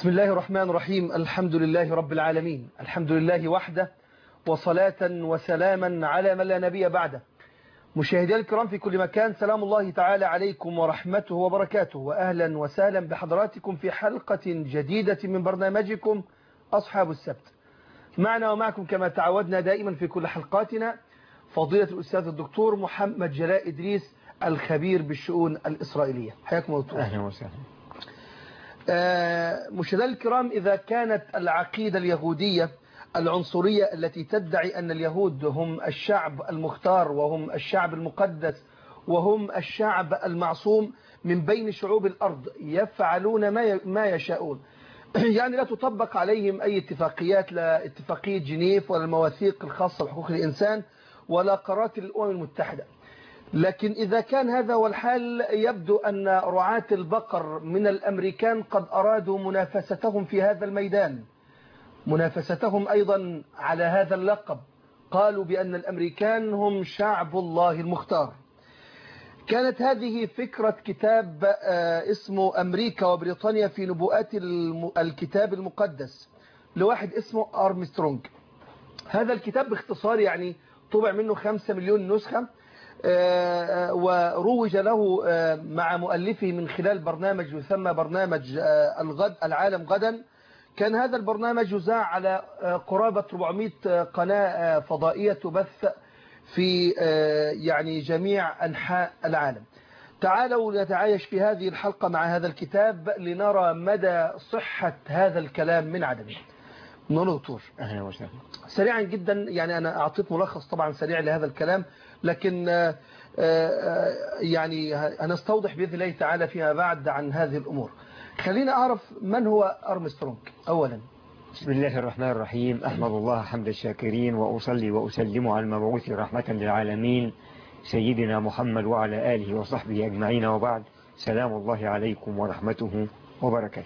بسم الله الرحمن الرحيم الحمد لله رب العالمين الحمد لله وحده وصلاة وسلاما على من لا نبي بعده مشاهدي الكرام في كل مكان سلام الله تعالى عليكم ورحمته وبركاته وأهلا وسهلا بحضراتكم في حلقة جديدة من برنامجكم أصحاب السبت معنا ومعكم كما تعودنا دائما في كل حلقاتنا فضيلة الأستاذ الدكتور محمد جلاء إدريس الخبير بالشؤون الإسرائيلية حياكم الله أهلا وسهلا مشاهدينا الكرام إذا كانت العقيدة اليهودية العنصرية التي تدعي أن اليهود هم الشعب المختار وهم الشعب المقدس وهم الشعب المعصوم من بين شعوب الأرض يفعلون ما ما يشاءون يعني لا تطبق عليهم أي اتفاقيات لا اتفاقية جنيف ولا المواثيق الخاصة بحقوق الإنسان ولا قرارات الأمم المتحدة لكن إذا كان هذا هو الحال يبدو أن رعاة البقر من الأمريكان قد أرادوا منافستهم في هذا الميدان منافستهم أيضا على هذا اللقب قالوا بأن الأمريكان هم شعب الله المختار كانت هذه فكرة كتاب اسمه أمريكا وبريطانيا في نبوءات الكتاب المقدس لواحد اسمه أرمسترونج هذا الكتاب باختصار يعني طبع منه خمسة مليون نسخة وروج له مع مؤلفه من خلال برنامج يسمى برنامج الغد العالم غدا كان هذا البرنامج يذاع على قرابة 400 قناة فضائية تبث في يعني جميع أنحاء العالم تعالوا نتعايش في هذه الحلقة مع هذا الكتاب لنرى مدى صحة هذا الكلام من عدمه نور دكتور أهلا وسهلا سريعا جدا يعني أنا أعطيت ملخص طبعا سريع لهذا الكلام لكن يعني هنستوضح بإذن الله تعالى فيما بعد عن هذه الأمور خلينا أعرف من هو أرمسترونج أولا بسم الله الرحمن الرحيم أحمد الله حمد الشاكرين وأصلي وأسلم على المبعوث رحمة للعالمين سيدنا محمد وعلى آله وصحبه أجمعين وبعد سلام الله عليكم ورحمته وبركاته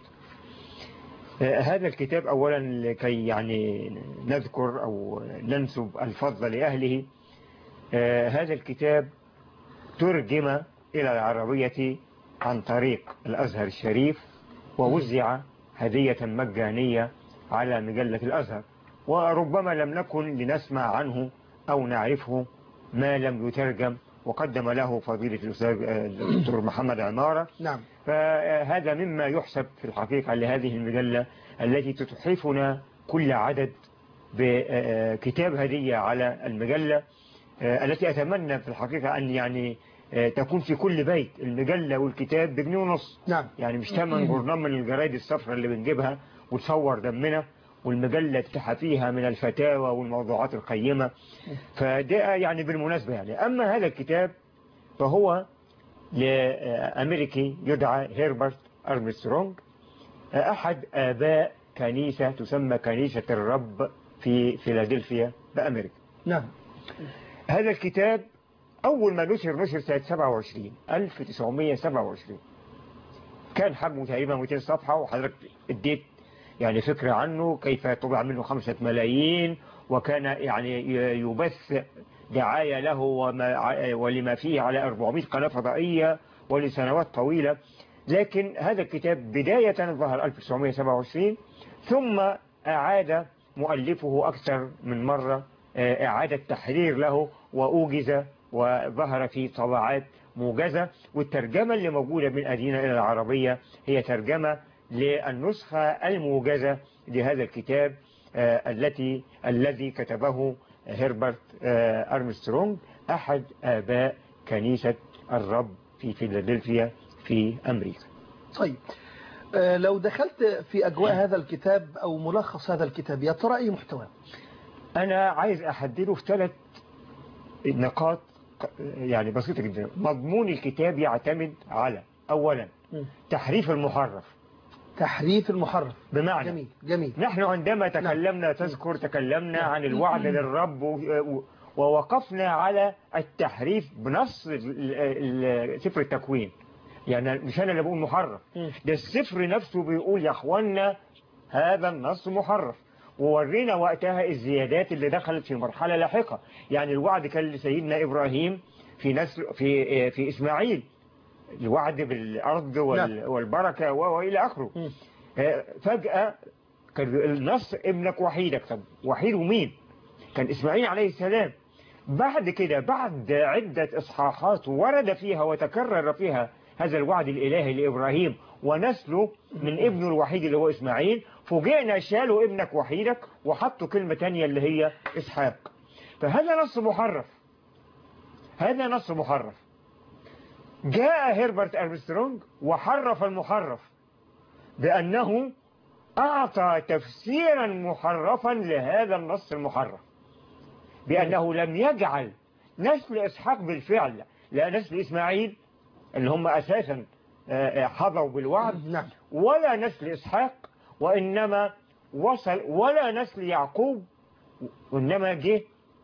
هذا الكتاب أولا لكي يعني نذكر أو ننسب الفضل لأهله هذا الكتاب ترجم إلى العربية عن طريق الأزهر الشريف ووزع هدية مجانية على مجلة الأزهر وربما لم نكن لنسمع عنه أو نعرفه ما لم يترجم وقدم له فضيلة الأستاذ الدكتور محمد عمارة نعم فهذا مما يحسب في الحقيقة لهذه المجلة التي تتحفنا كل عدد بكتاب هدية على المجلة التي أتمنى في الحقيقة أن يعني تكون في كل بيت المجلة والكتاب بجنيه ونص نعم يعني مش تمن جرنان من الجرايد الصفراء اللي بنجيبها وتصور دمنا والمجلة تحفيها من الفتاوى والموضوعات القيمة فده يعني بالمناسبة يعني أما هذا الكتاب فهو لأمريكي يدعى هيربرت أرمسترونج أحد آباء كنيسة تسمى كنيسة الرب في فيلادلفيا بأمريكا نعم هذا الكتاب أول ما نشر نشر سنة 27 1927 كان حجمه تقريبا 200 صفحة وحضرتك اديت يعني فكرة عنه كيف طبع منه خمسة ملايين وكان يعني يبث دعاية له وما ولما فيه على 400 قناة فضائية ولسنوات طويلة لكن هذا الكتاب بداية ظهر 1927 ثم أعاد مؤلفه أكثر من مرة إعادة تحرير له وأوجز وظهر في طبعات موجزة والترجمة اللي موجودة من أدينا إلى العربية هي ترجمة للنسخة الموجزة لهذا الكتاب التي الذي كتبه هربرت أرمسترونج أحد آباء كنيسة الرب في فيلادلفيا في أمريكا طيب لو دخلت في أجواء هذا الكتاب أو ملخص هذا الكتاب يا ترى أي محتوى أنا عايز أحدده في ثلاث نقاط يعني بسيطة جدا مضمون الكتاب يعتمد على أولا تحريف المحرف تحريف المحرف بمعنى جميل جميل نحن عندما تكلمنا تذكر تكلمنا عن الوعد للرب ووقفنا على التحريف بنص سفر التكوين يعني مش أنا اللي بقول محرف ده السفر نفسه بيقول يا أخوانا هذا النص محرف وورينا وقتها الزيادات اللي دخلت في مرحلة لاحقة يعني الوعد كان لسيدنا إبراهيم في نسل في في إسماعيل الوعد بالأرض وال والبركة وإلى آخره آه، فجأة كان النص ابنك وحيدك طب وحيد ومين كان إسماعيل عليه السلام بعد كده بعد عدة إصحاحات ورد فيها وتكرر فيها هذا الوعد الإلهي لإبراهيم ونسله من ابنه الوحيد اللي هو إسماعيل فوجئنا شالوا ابنك وحيدك وحطوا كلمة تانية اللي هي إسحاق فهذا نص محرف هذا نص محرف جاء هيربرت أرمسترونج وحرف المحرف بأنه أعطى تفسيرا محرفا لهذا النص المحرف بأنه لم يجعل نسل إسحاق بالفعل لا نسل إسماعيل اللي هم أساسا آه، آه، حظوا بالوعد نعم ولا نسل إسحاق وإنما وصل ولا نسل يعقوب وإنما جه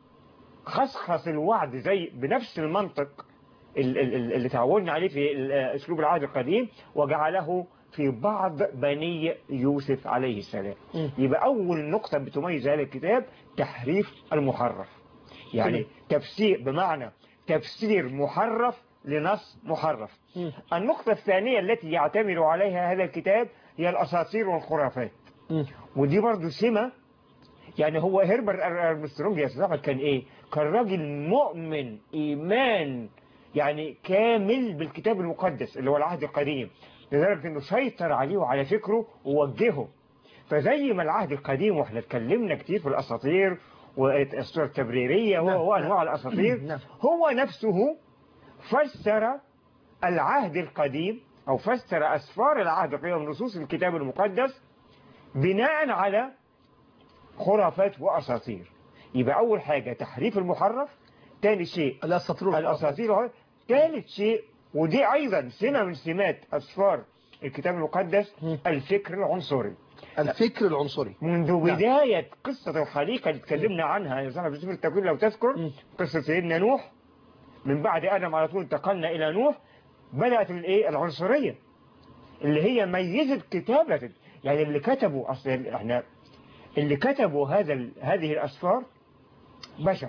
خصخص الوعد زي بنفس المنطق ال- ال- ال- اللي تعودنا عليه في ال- أسلوب العهد القديم وجعله في بعض بني يوسف عليه السلام مم. يبقى أول نقطة بتميز هذا الكتاب تحريف المحرف يعني تفسير بمعنى تفسير محرف لنص محرف مم. النقطة الثانية التي يعتمد عليها هذا الكتاب هي الأساطير والخرافات مم. ودي برضو سمة يعني هو هربرت أرمسترونج يا أستاذ أحمد كان إيه كان راجل مؤمن إيمان يعني كامل بالكتاب المقدس اللي هو العهد القديم لدرجة إنه سيطر عليه وعلى فكره ووجهه فزي ما العهد القديم واحنا اتكلمنا كتير في الأساطير والأسطورة التبريرية نعم. وأنواع الأساطير نعم. هو نفسه فسر العهد القديم أو فسر أسفار العهد القديم ونصوص الكتاب المقدس بناء على خرافات وأساطير يبقى أول حاجة تحريف المحرف تاني شيء الأساطير الأساطير ثالث شيء ودي أيضا سمة من سمات أسفار الكتاب المقدس مم. الفكر العنصري الفكر العنصري منذ نعم. بداية قصة الخليقة اللي اتكلمنا عنها يا صاحبي في سفر التكوين لو تذكر مم. قصة سيدنا نوح من بعد آدم على طول انتقلنا إلى نوح بدأت الإيه العنصرية اللي هي ميزت كتابة يعني اللي كتبوا أصل احنا اللي كتبوا هذا ال- هذه الأسفار بشر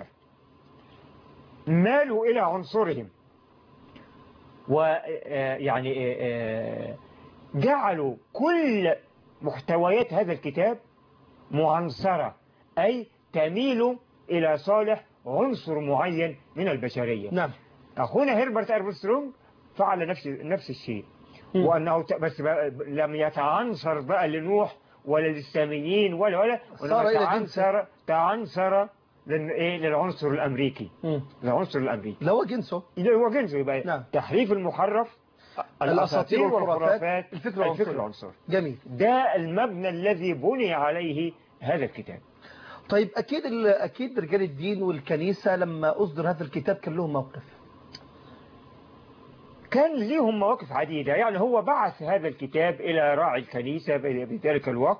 مالوا إلى عنصرهم ويعني جعلوا كل محتويات هذا الكتاب معنصرة أي تميل إلى صالح عنصر معين من البشرية نعم أخونا هيربرت أرمسترونج فعل نفس نفس الشيء مم. وأنه ت- بس بقى لم يتعنصر بقى لنوح ولا للساميين ولا ولا صار وإنما إلى تعنصر تعنصر لل- إيه للعنصر الأمريكي مم. العنصر الأمريكي اللي هو جنسه اللي هو جنسه يبقى نعم. تحريف المحرف الأساطير والخرافات، الفكر الفكر العنصري. العنصري جميل ده المبنى الذي بني عليه هذا الكتاب طيب أكيد ال- أكيد رجال الدين والكنيسة لما أصدر هذا الكتاب كان لهم موقف كان ليهم مواقف عديدة يعني هو بعث هذا الكتاب إلى راعي الكنيسة في ذلك الوقت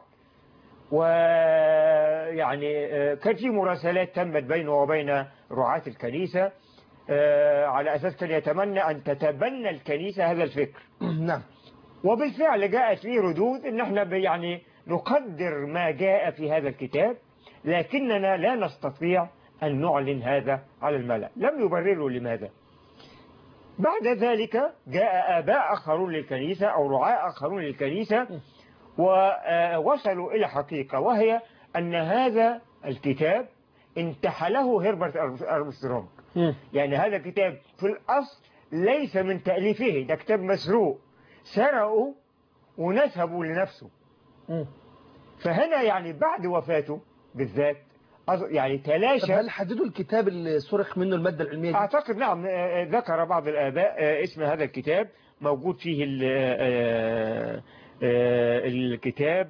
ويعني آه، كان في مراسلات تمت بينه وبين رعاة الكنيسة آه، على أساس كان يتمنى أن تتبنى الكنيسة هذا الفكر نعم وبالفعل جاءت لي ردود ان احنا ب- يعني نقدر ما جاء في هذا الكتاب لكننا لا نستطيع ان نعلن هذا على الملأ لم يبرروا لماذا بعد ذلك جاء آباء آخرون للكنيسة أو رعاة آخرون للكنيسة ووصلوا إلى حقيقة وهي أن هذا الكتاب انتحله هيربرت أرمسترونج مم. يعني هذا كتاب في الأصل ليس من تأليفه ده كتاب مسروق سرقوا ونسبوا لنفسه مم. فهنا يعني بعد وفاته بالذات أظ- يعني طب تلاشى هل حددوا الكتاب اللي سرق منه المادة العلمية دي؟ أعتقد نعم آه، ذكر بعض الآباء آه، اسم هذا الكتاب موجود فيه ال- آه، آه، الكتاب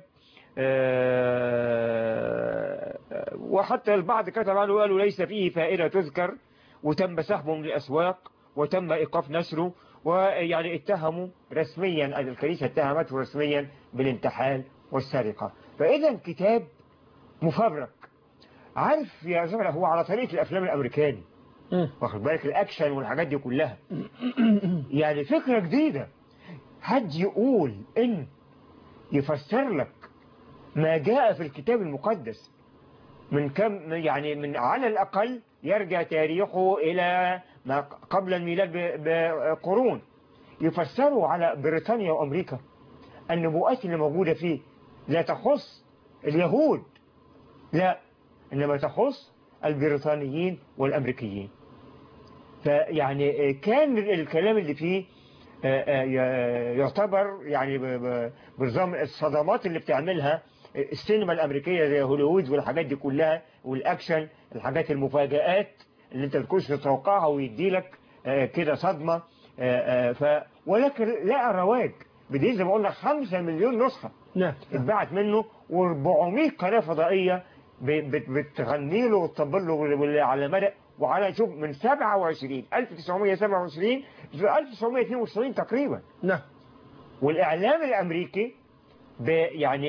آه، وحتى البعض كتب عنه قالوا ليس فيه فائدة تذكر وتم سحبه من الأسواق وتم إيقاف نشره ويعني اتهموا رسميا الكنيسة اتهمته رسميا بالانتحال والسرقة فإذا كتاب مفبرك عارف يا زملاء هو على طريقة الأفلام الأمريكاني مم. واخد بالك الأكشن والحاجات دي كلها يعني فكرة جديدة حد يقول إن يفسر لك ما جاء في الكتاب المقدس من كم يعني من على الأقل يرجع تاريخه إلى ما قبل الميلاد ب- بقرون يفسروا على بريطانيا وأمريكا النبوءات اللي موجودة فيه لا تخص اليهود لا إنما تخص البريطانيين والأمريكيين فيعني كان الكلام اللي فيه يعتبر يعني بنظام الصدمات اللي بتعملها السينما الأمريكية زي هوليوود والحاجات دي كلها والأكشن الحاجات المفاجآت اللي انت تكونش تتوقعها ويدي لك كده صدمة ف ولكن لقى رواج بدي زي ما قلنا 5 مليون نسخة نعم اتباعت منه و400 قناة فضائية بتغني له وتطبل له على مدى وعلى شوف من 27 1927 ل 1992 تقريبا نعم والإعلام الأمريكي يعني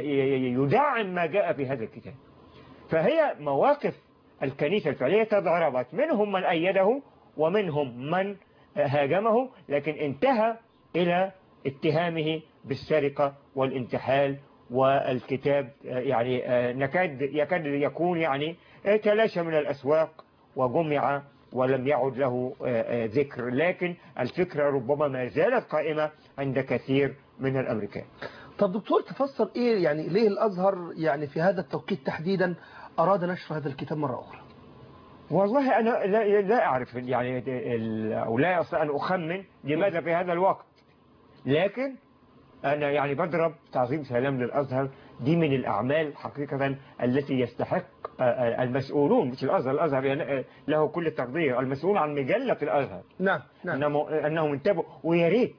يدعم ما جاء في هذا الكتاب فهي مواقف الكنيسة الفعلية تضاربت منهم من أيده ومنهم من هاجمه لكن انتهى إلى اتهامه بالسرقة والانتحال والكتاب يعني نكاد يكاد يكون يعني تلاشى من الأسواق وجمع ولم يعد له ذكر لكن الفكرة ربما ما زالت قائمة عند كثير من الأمريكان طب دكتور تفسر إيه يعني ليه الأزهر يعني في هذا التوقيت تحديدا أراد نشر هذا الكتاب مرة أخرى والله أنا لا, لا أعرف يعني أو لا أستطيع أن أخمن لماذا في هذا الوقت لكن أنا يعني بضرب تعظيم سلام للأزهر دي من الأعمال حقيقة التي يستحق المسؤولون مش الأزهر الأزهر له كل التقدير المسؤول عن مجلة الأزهر نعم نعم أنهم انتبهوا ويا ريت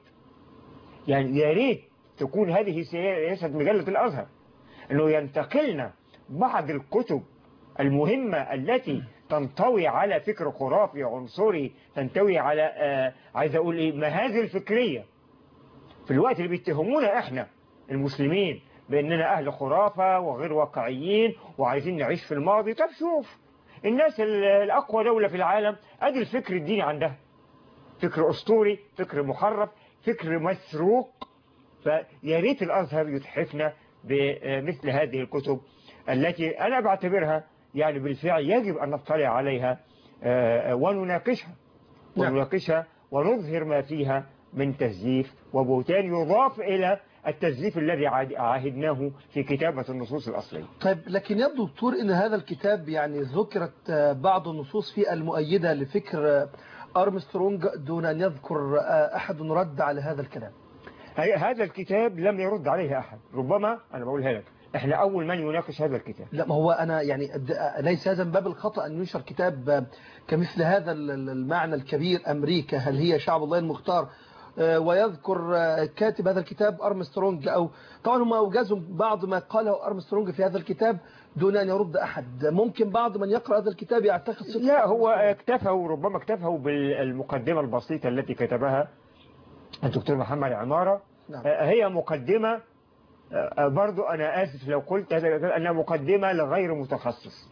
يعني يا ريت تكون هذه سياسة مجلة الأزهر أنه ينتقلنا بعض الكتب المهمة التي تنطوي على فكر خرافي عنصري تنتوي على آه عايز أقول إيه مهازل فكرية في الوقت اللي بيتهمونا إحنا المسلمين بأننا أهل خرافة وغير واقعيين وعايزين نعيش في الماضي طب شوف الناس الأقوى دولة في العالم أدي الفكر الديني عندها فكر أسطوري فكر محرف فكر مسروق فيا ريت الأزهر يتحفنا بمثل هذه الكتب التي أنا بعتبرها يعني بالفعل يجب أن نطلع عليها ونناقشها ونناقشها ونظهر ما فيها من تزييف وبهتان يضاف إلى التزييف الذي عاهدناه في كتابة النصوص الأصلية طيب لكن يبدو دكتور أن هذا الكتاب يعني ذكرت بعض النصوص فيه المؤيدة لفكر أرمسترونج دون أن يذكر أحد رد على هذا الكلام هذا الكتاب لم يرد عليه أحد ربما أنا بقولها لك احنا أول من يناقش هذا الكتاب لا ما هو أنا يعني ليس هذا من باب الخطأ أن ينشر كتاب كمثل هذا المعنى الكبير أمريكا هل هي شعب الله المختار ويذكر كاتب هذا الكتاب أرمسترونج أو طبعا هم أوجزوا بعض ما قاله أرمسترونج في هذا الكتاب دون أن يرد أحد ممكن بعض من يقرأ هذا الكتاب يعتقد لا هو اكتفوا ربما اكتفوا بالمقدمة البسيطة التي كتبها الدكتور محمد عمارة نعم. هي مقدمة برضو أنا آسف لو قلت أنها مقدمة لغير متخصص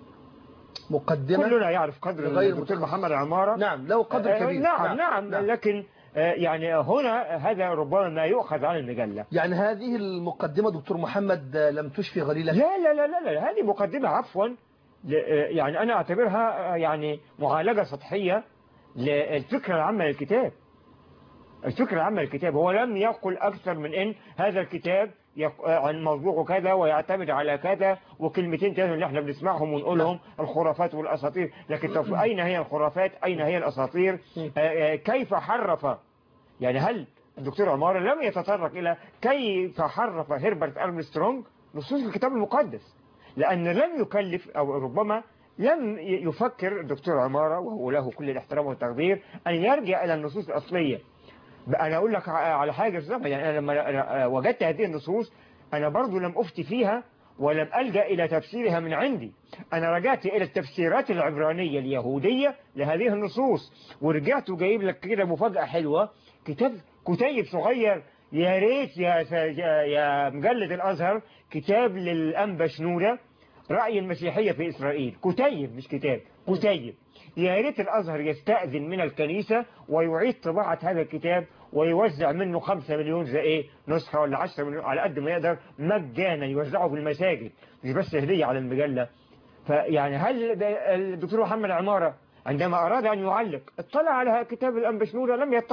مقدمة كلنا يعرف قدر لغير الدكتور محمد عمارة نعم له قدر كبير نعم نعم, نعم, نعم. لكن يعني هنا هذا ربما ما يؤخذ عن المجلة يعني هذه المقدمة دكتور محمد لم تشفي غليلة لا لا لا لا, لا. هذه مقدمة عفوا يعني أنا أعتبرها يعني معالجة سطحية للفكرة العامة للكتاب الفكرة العامة للكتاب هو لم يقل أكثر من أن هذا الكتاب عن موضوع كذا ويعتمد على كذا وكلمتين ثلاثة اللي احنا بنسمعهم ونقولهم الخرافات والأساطير لكن طب أين هي الخرافات أين هي الأساطير كيف حرف يعني هل الدكتور عمارة لم يتطرق إلى كيف حرف هربرت أرمسترونج نصوص الكتاب المقدس لأن لم يكلف أو ربما لم يفكر الدكتور عمارة وهو له كل الاحترام والتقدير أن يرجع إلى النصوص الأصلية أنا أقول لك على حاجة صراحة يعني أنا لما وجدت هذه النصوص أنا برضو لم أفتي فيها ولم ألجأ إلى تفسيرها من عندي أنا رجعت إلى التفسيرات العبرانية اليهودية لهذه النصوص ورجعت وجايب لك كده مفاجأة حلوة كتاب كتيب صغير يا ريت يا, يا مجلة الأزهر كتاب للأنبا شنودة رأي المسيحية في إسرائيل كتيب مش كتاب كتيب يا ريت الأزهر يستأذن من الكنيسة ويعيد طباعة هذا الكتاب ويوزع منه خمسة مليون زي ايه نسخة ولا عشرة مليون على قد ما يقدر مجانا يوزعه في المساجد مش بس هدية على المجلة فيعني هل الدكتور محمد عمارة عندما أراد أن يعلق اطلع على كتاب الأنبشنورة لم يطلع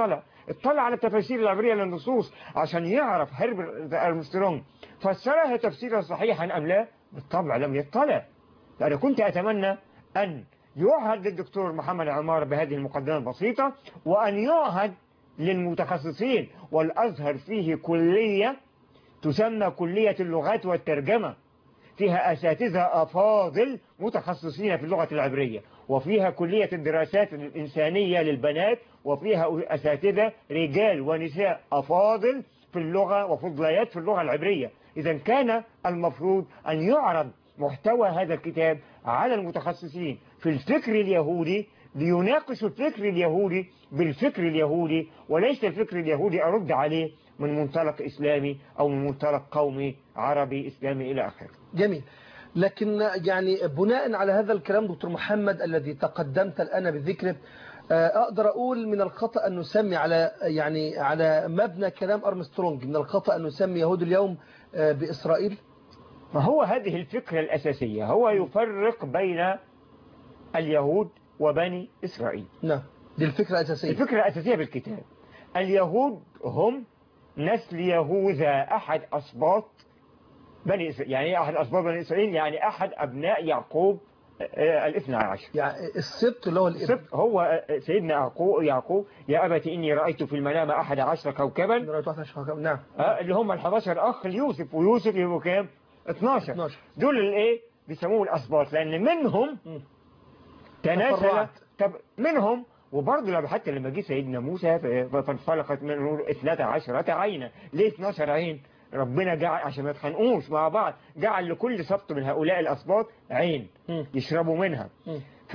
اطلع على التفاسير العبرية للنصوص عشان يعرف هربرت أرمسترونج فسرها تفسيرا صحيحا أم لا بالطبع لم يطلع فأنا كنت أتمنى أن يعهد للدكتور محمد عمار بهذه المقدمة البسيطة وأن يعهد للمتخصصين والأزهر فيه كلية تسمى كلية اللغات والترجمة فيها أساتذة أفاضل متخصصين في اللغة العبرية وفيها كلية الدراسات الإنسانية للبنات وفيها أساتذة رجال ونساء أفاضل في اللغة وفضليات في اللغة العبرية إذا كان المفروض أن يعرض محتوى هذا الكتاب على المتخصصين في الفكر اليهودي ليناقشوا الفكر اليهودي بالفكر اليهودي وليس الفكر اليهودي أرد عليه من منطلق إسلامي أو من منطلق قومي عربي إسلامي إلى آخره جميل لكن يعني بناء على هذا الكلام دكتور محمد الذي تقدمت الآن بذكره أقدر أقول من الخطأ أن نسمي على يعني على مبنى كلام أرمسترونج من الخطأ أن نسمي يهود اليوم بإسرائيل ما هو هذه الفكرة الأساسية هو يفرق بين اليهود وبني إسرائيل نعم دي الفكرة الأساسية الفكرة الأساسية بالكتاب اليهود هم نسل يهوذا أحد أسباط بني إسرائيل يعني أحد أسباط بني إسرائيل يعني أحد أبناء يعقوب الاثنى عشر يعني السبت اللي هو الابن السبت هو سيدنا يعقوب يعقوب يا أبت إني رأيت في المنام أحد عشر كوكبا نعم اللي هم ال 11 أخ ليوسف ويوسف يبقوا كام 12 12 دول الايه بيسموهم الأسباط لأن منهم تناسل طب منهم وبرضه لما حتى لما جه سيدنا موسى فانفلقت منه 12 عينا ليه 12 عين ربنا جعل عشان ما يتخانقوش مع بعض جعل لكل سبط من هؤلاء الأسباط عين م. يشربوا منها م. ف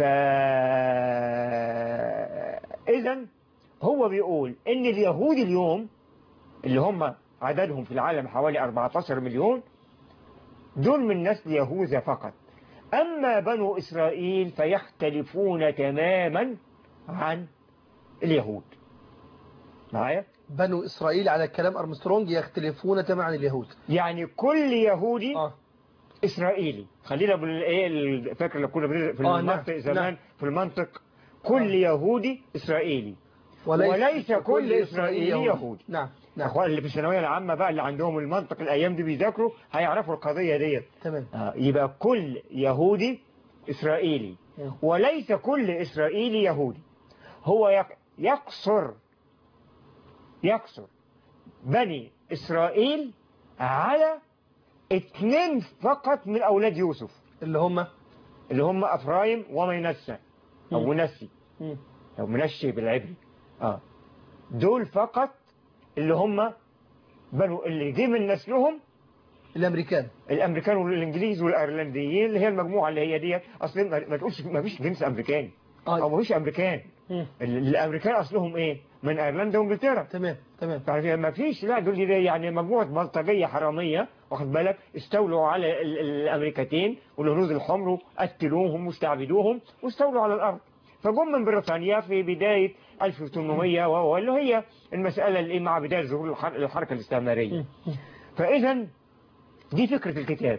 إذا هو بيقول إن اليهود اليوم اللي هم عددهم في العالم حوالي 14 مليون دول من نسل يهوذا فقط أما بنو إسرائيل فيختلفون تماما عن اليهود معايا بنو إسرائيل على كلام أرمسترونج يختلفون تماما عن اليهود يعني كل يهودي آه. إسرائيلي خلينا بالايه الفكره اللي كنا في آه، المنطق نعم، زمان نعم. في المنطق كل آه. يهودي إسرائيلي وليس كل إسرائيلي يهودي. نعم نعم اخوان اللي في الثانويه العامه بقى اللي عندهم المنطق الايام دي بيذاكروا هيعرفوا القضيه ديت تمام آه، يبقى كل يهودي إسرائيلي مم. وليس كل إسرائيلي يهودي هو يق- يقصر يقصر بني إسرائيل على اثنين فقط من أولاد يوسف اللي هم اللي هم أفرايم ومنسى أو مم. منسي مم. أو منشي بالعبري آه. دول فقط اللي هم بنو اللي جه من نسلهم الأمريكان الامريكان والانجليز والايرلنديين اللي هي المجموعه اللي هي ديت اصل ما ما تقولش ما فيش جنس امريكاني او آه. ما فيش امريكان مم. ال- الامريكان اصلهم ايه من ايرلندا وانجلترا تمام تمام يعني ما فيش لا دول دي يعني مجموعه بلطجيه حراميه واخد بالك استولوا على ال- ال- الامريكتين والهنود الحمر قتلوهم واستعبدوهم واستولوا على الارض فجم من بريطانيا في بدايه 1800 وهو اللي هي المساله اللي مع بدايه ظهور الحر- الحركه الاستعماريه مم. فإذا دي فكرة الكتاب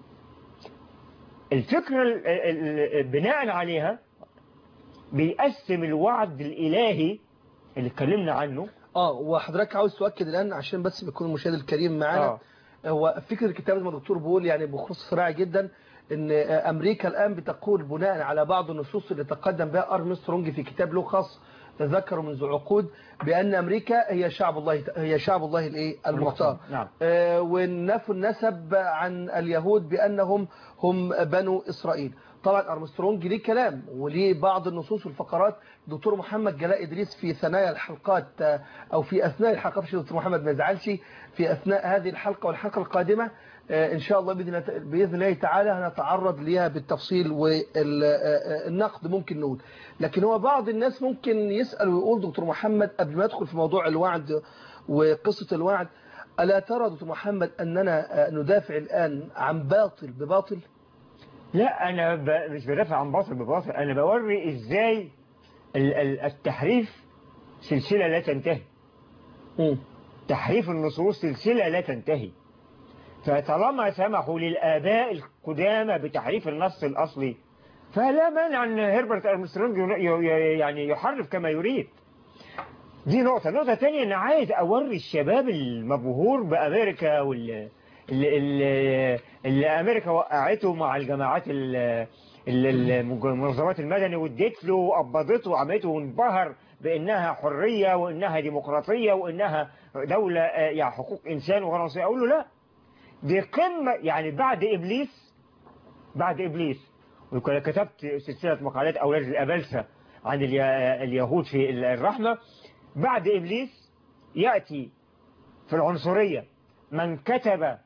الفكرة ال- ال- ال- بناء عليها بيقسم الوعد الإلهي اللي اتكلمنا عنه اه وحضرتك عاوز تؤكد الآن عشان بس بيكون المشاهد الكريم معانا آه. هو فكرة الكتاب زي ما الدكتور بيقول يعني بخصوص صراع جدا ان امريكا الان بتقول بناء على بعض النصوص اللي تقدم بها ارمسترونج في كتاب له خاص ذكره منذ عقود بان امريكا هي شعب الله هي شعب الله الايه المختار نعم آه، ونفوا النسب عن اليهود بانهم هم بنو اسرائيل طبعا ارمسترونج ليه كلام وليه بعض النصوص والفقرات دكتور محمد جلاء ادريس في ثنايا الحلقات آه، او في اثناء الحلقات عشان دكتور محمد ما يزعلش في اثناء هذه الحلقه والحلقه القادمه آه، ان شاء الله باذن الله- باذن الله تعالى هنتعرض ليها بالتفصيل والنقد ممكن نقول لكن هو بعض الناس ممكن يسال ويقول دكتور محمد قبل ما ادخل في موضوع الوعد وقصه الوعد ألا ترى دكتور محمد أننا آه، ندافع الآن عن باطل بباطل لا أنا ب... مش بدافع عن باطل بباطل أنا بوري إزاي ال- ال- التحريف سلسلة لا تنتهي تحريف النصوص سلسلة لا تنتهي فطالما سمحوا للآباء القدامى بتحريف النص الأصلي فلا مانع أن هربرت أرمسترونج ين- ي- ي- يعني يحرف كما يريد دي نقطة نقطة تانية أنا عايز أوري الشباب المبهور بأمريكا وال اللي, اللي, اللي أمريكا وقعته مع الجماعات ال- ال- المنظمات المدني واديت له وقبضته وعملته وانبهر بأنها حرية وأنها ديمقراطية وأنها دولة آه، يعني حقوق إنسان وفرنسية أقول له لا دي قمة يعني بعد إبليس بعد إبليس وكنت كتبت سلسلة مقالات أولاد الأبلسة عن اليا- اليهود في الرحمة بعد إبليس يأتي في العنصرية من كتب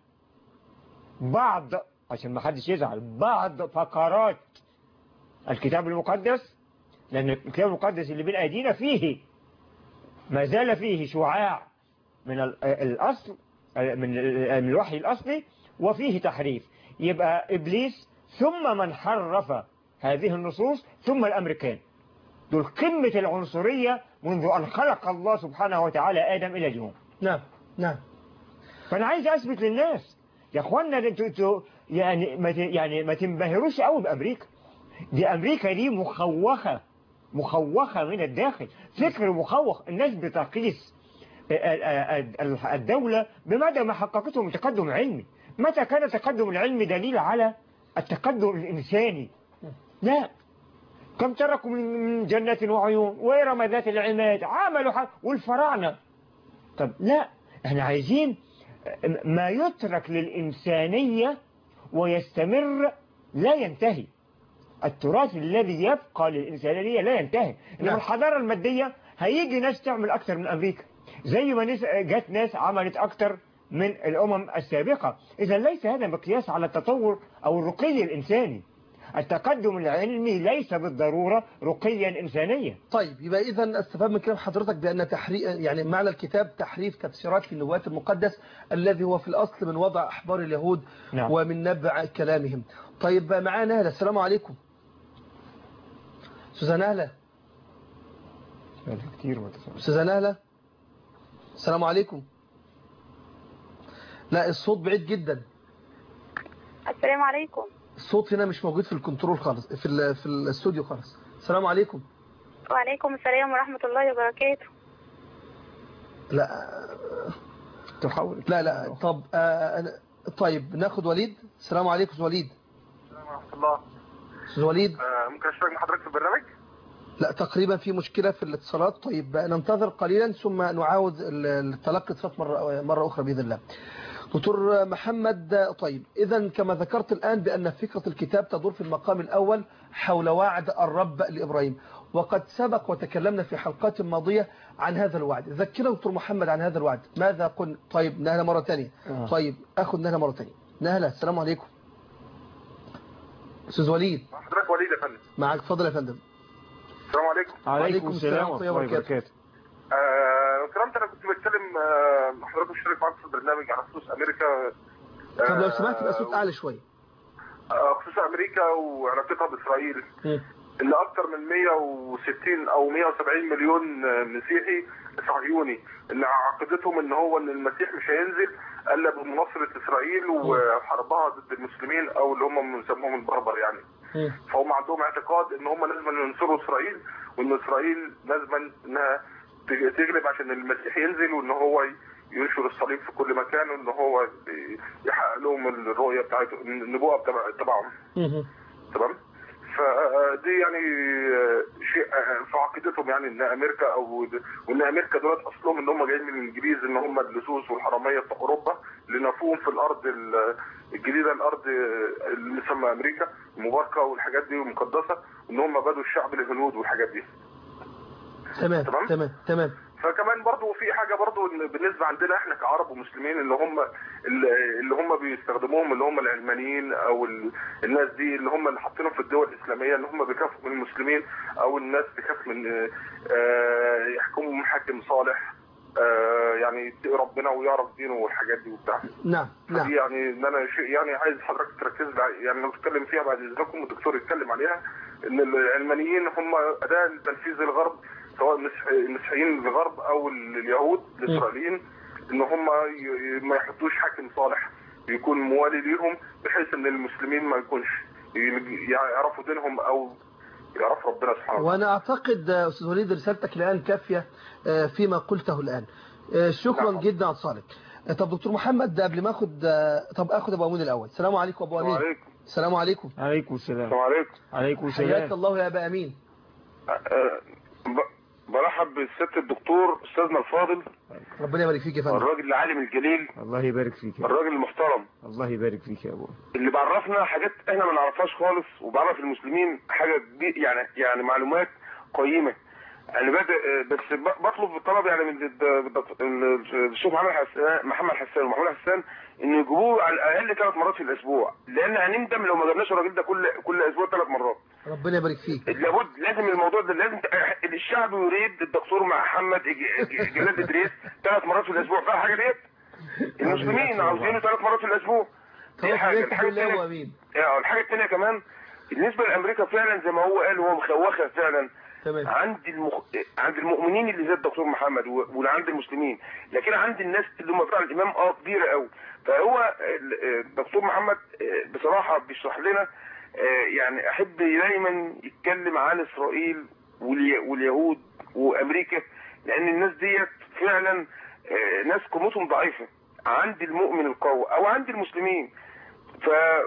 بعض عشان ما حدش يزعل بعض فقرات الكتاب المقدس لأن الكتاب المقدس اللي بين أيدينا فيه ما زال فيه شعاع من ال- الأصل من ال- من الوحي الأصلي وفيه تحريف يبقى إبليس ثم من حرف هذه النصوص ثم الأمريكان دول قمة العنصرية منذ أن خلق الله سبحانه وتعالى آدم إلى اليوم نعم نعم فأنا عايز أثبت للناس يا أخوانا انتوا انتوا يعني ما ت- يعني ما تنبهروش قوي بأمريكا دي أمريكا دي مخوخة مخوخة من الداخل فكر مخوخ الناس بتقيس ال- ال- ال- الدولة بمدى ما حققته من تقدم علمي متى كان التقدم العلمي دليل على التقدم الإنساني لا كم تركوا من من جنات وعيون وإرم ذات العماد عملوا حق والفراعنة طب لا احنا عايزين ما يترك للإنسانية ويستمر لا ينتهي التراث الذي يبقى للإنسانية لا ينتهي إنما نعم. الحضارة المادية هيجي ناس تعمل أكتر من أمريكا زي ما ناس جت ناس عملت أكتر من الأمم السابقة إذا ليس هذا مقياس على التطور أو الرقي الإنساني التقدم العلمي ليس بالضرورة رقيا إنسانيا طيب يبقى اذا استفاد من كلام حضرتك بان تحريف يعني معنى الكتاب تحريف تفسيرات في النبوات المقدس الذي هو في الاصل من وضع احبار اليهود نعم. ومن نبع كلامهم طيب معانا نهله السلام عليكم استاذه نهله كتير متصل استاذه نهله السلام عليكم لا الصوت بعيد جدا السلام عليكم الصوت هنا مش موجود في الكنترول خالص في ال- في الاستوديو خالص السلام عليكم وعليكم السلام ورحمة الله وبركاته لا تحاول لا لا طب آه أنا- طيب ناخد وليد السلام عليكم استاذ وليد ورحمة الله استاذ وليد آه، ممكن اشترك مع حضرتك في البرنامج؟ لا تقريبا في مشكلة في الاتصالات طيب ننتظر قليلا ثم نعاود ال- التلقي اتصالات مرة, مرة أخرى بإذن الله دكتور محمد طيب إذا كما ذكرت الآن بأن فكرة الكتاب تدور في المقام الأول حول وعد الرب لإبراهيم وقد سبق وتكلمنا في حلقات ماضية عن هذا الوعد ذكرنا دكتور محمد عن هذا الوعد ماذا قلنا طيب نهلة مرة ثانية آه. طيب أخذ نهلة مرة ثانية نهلة السلام عليكم أستاذ وليد حضرتك وليد يا فندم معك فضل يا فندم السلام عليكم عليكم السلام ورحمة الله وبركاته آه، كرمت انا كنت بتكلم آه، مع حضرتك مشترك معاك في البرنامج على خصوص امريكا طب لو آه، سمحت يبقى صوت أعلى شوية آه، خصوص امريكا وعلاقتها باسرائيل مم. ان اكثر من 160 او 170 مليون آه، مسيحي صهيوني ان عقيدتهم ان هو ان المسيح مش هينزل الا بمناصره اسرائيل وحربها ضد المسلمين او اللي هم بنسموهم البربر يعني مم. فهم عندهم اعتقاد ان هم لازم ينصروا اسرائيل وان اسرائيل لازم انها تج- تغلب عشان المسيح ينزل وان هو ي- ينشر الصليب في كل مكان وان هو ي- يحقق لهم الرؤيه بتاعتهم النبوءه بتاع- تبعهم مم. تمام فدي يعني آه، شيء آه، في عقيدتهم يعني ان امريكا او وان امريكا دولت اصلهم ان هم جايين من الانجليز ان هم اللصوص والحراميه بتوع اوروبا اللي نفوهم في الارض ال- الجديده الارض آه، اللي مسمى امريكا المباركه والحاجات دي المقدسه ان هم بدوا الشعب الهنود والحاجات دي تمام تمام؟ تمام تمام فكمان برضو في حاجه برضو ان بالنسبه عندنا احنا كعرب ومسلمين اللي هم اللي هم بيستخدموهم اللي هم العلمانيين او ال- الناس دي اللي هم اللي حاطينهم في الدول الاسلاميه اللي هم بيخافوا من المسلمين او الناس بتخاف من آه، يحكموا حاكم صالح آه، يعني يتقي ربنا ويعرف دينه والحاجات دي وبتاع نعم دي نعم يعني ان انا شيء يعني عايز حضرتك تركز لي- يعني لو تتكلم فيها بعد اذنكم والدكتور يتكلم عليها ان العلمانيين هم اداه لتنفيذ الغرب سواء المسيح- المسيحيين الغرب او ال- اليهود الاسرائيليين ان هم ي- ما يحطوش حاكم صالح يكون موالي ليهم بحيث ان المسلمين ما يكونش ي- يعرفوا دينهم او يعرف ربنا سبحانه وتعالى وأنا أعتقد آه، أستاذ وليد رسالتك الآن كافية آه، فيما قلته الآن آه، شكرا نعم. جدا على اتصالك آه، طب دكتور محمد قبل ما أخد آه، طب أخد أبو أمين الأول السلام عليكم أبو السلام أمين عليكم السلام عليكم عليكم السلام السلام عليكم عليكم حياك السلام الله يا أبا أمين أه، ب- برحب بالست الدكتور استاذنا الفاضل ربنا يبارك فيك يا فندم الراجل العالم الجليل الله يبارك فيك يا أبو. الراجل المحترم الله يبارك فيك يا ابو اللي بعرفنا حاجات احنا ما نعرفهاش خالص وبعرف المسلمين حاجه كبير يعني يعني معلومات قيمه يعني بادئ بس ب- بطلب بالطلب يعني من الد- الدكتور- ال- الشيخ محمد حسان محمد حسان ومحمود حسان ان يجيبوه على الاقل ثلاث مرات في الاسبوع لان هنندم لو ما جبناش الراجل ده كل كل اسبوع ثلاث مرات ربنا يبارك فيك لابد لازم الموضوع ده لازم ت- الشعب يريد الدكتور محمد ج- ج- جلال ادريس ثلاث مرات في الاسبوع فاهم حاجه ديت المسلمين عاوزينه ثلاث مرات في الاسبوع دي خلاص حاجه بيفتح الحاجه الله يا أبو الثانيه أمين اه الحاجه الثانيه كمان بالنسبه لامريكا فعلا زي ما هو قال هو مخوخه فعلا تمام عند المخ... عند المؤمنين اللي زي الدكتور محمد و- وعند المسلمين لكن عند الناس اللي هم بتوع الامام اه كبيره قوي فهو ال- آه، الدكتور محمد آه، بصراحه بيشرح لنا آه، يعني احب دايما يتكلم عن اسرائيل والي... واليهود وامريكا لان الناس ديت فعلا آه، ناس قوتهم ضعيفه عند المؤمن القوي او عند المسلمين ف...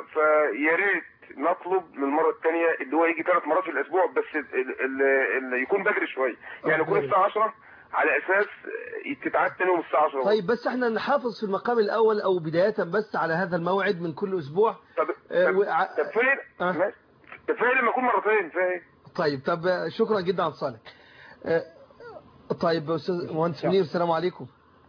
فيا ريت نطلب للمره الثانيه اللي هو يجي ثلاث مرات في الاسبوع بس ال... ال... ال... يكون بدري شويه يعني يكون الساعه 10 على اساس تتعاد تاني يوم الساعه 10 طيب بس احنا نحافظ في المقام الأول أو بداية بس على هذا الموعد من كل أسبوع طب آه، طب وع- طب فين آه. ماشي. طب فين لما يكون مرتين فين طيب طب آه، شكرا جدا على اتصالك آه، طيب أستاذ مهندس منير السلام عليكم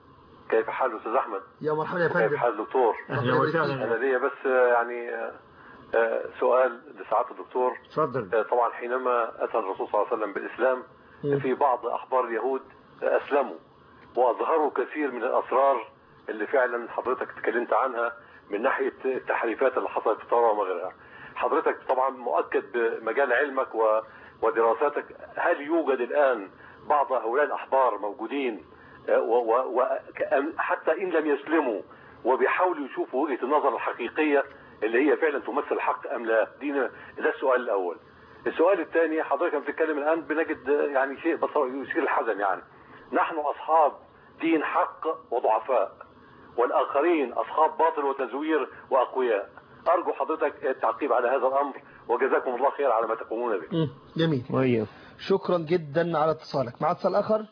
كيف حال استاذ احمد؟ يا مرحبا يا كيف فندم حال الدكتور؟ اهلا انا وسهلا لي بس آه، يعني آه، آه، سؤال لسعاده الدكتور اتفضل آه، طبعا حينما اتى الرسول صلى الله عليه وسلم بالاسلام مم. في بعض احبار اليهود آه، اسلموا واظهروا كثير من الاسرار اللي فعلا حضرتك تكلمت عنها من ناحيه التحريفات اللي حصلت في التوراه وما غيرها. حضرتك طبعا مؤكد بمجال علمك و- ودراساتك هل يوجد الان بعض هؤلاء الاحبار موجودين آه، و- و- و- كأن- حتى ان لم يسلموا وبيحاولوا يشوفوا وجهه النظر الحقيقيه اللي هي فعلا تمثل الحق ام لا؟ دي ده السؤال الاول. السؤال الثاني حضرتك لما بتتكلم الان بنجد آه، يعني شيء بص- يثير الحزن يعني. نحن اصحاب دين حق وضعفاء والاخرين اصحاب باطل وتزوير واقوياء. ارجو حضرتك التعقيب على هذا الامر وجزاكم الله خير على ما تقومون به. مم، جميل وإياك شكرا جدا على اتصالك مع اتصال آخر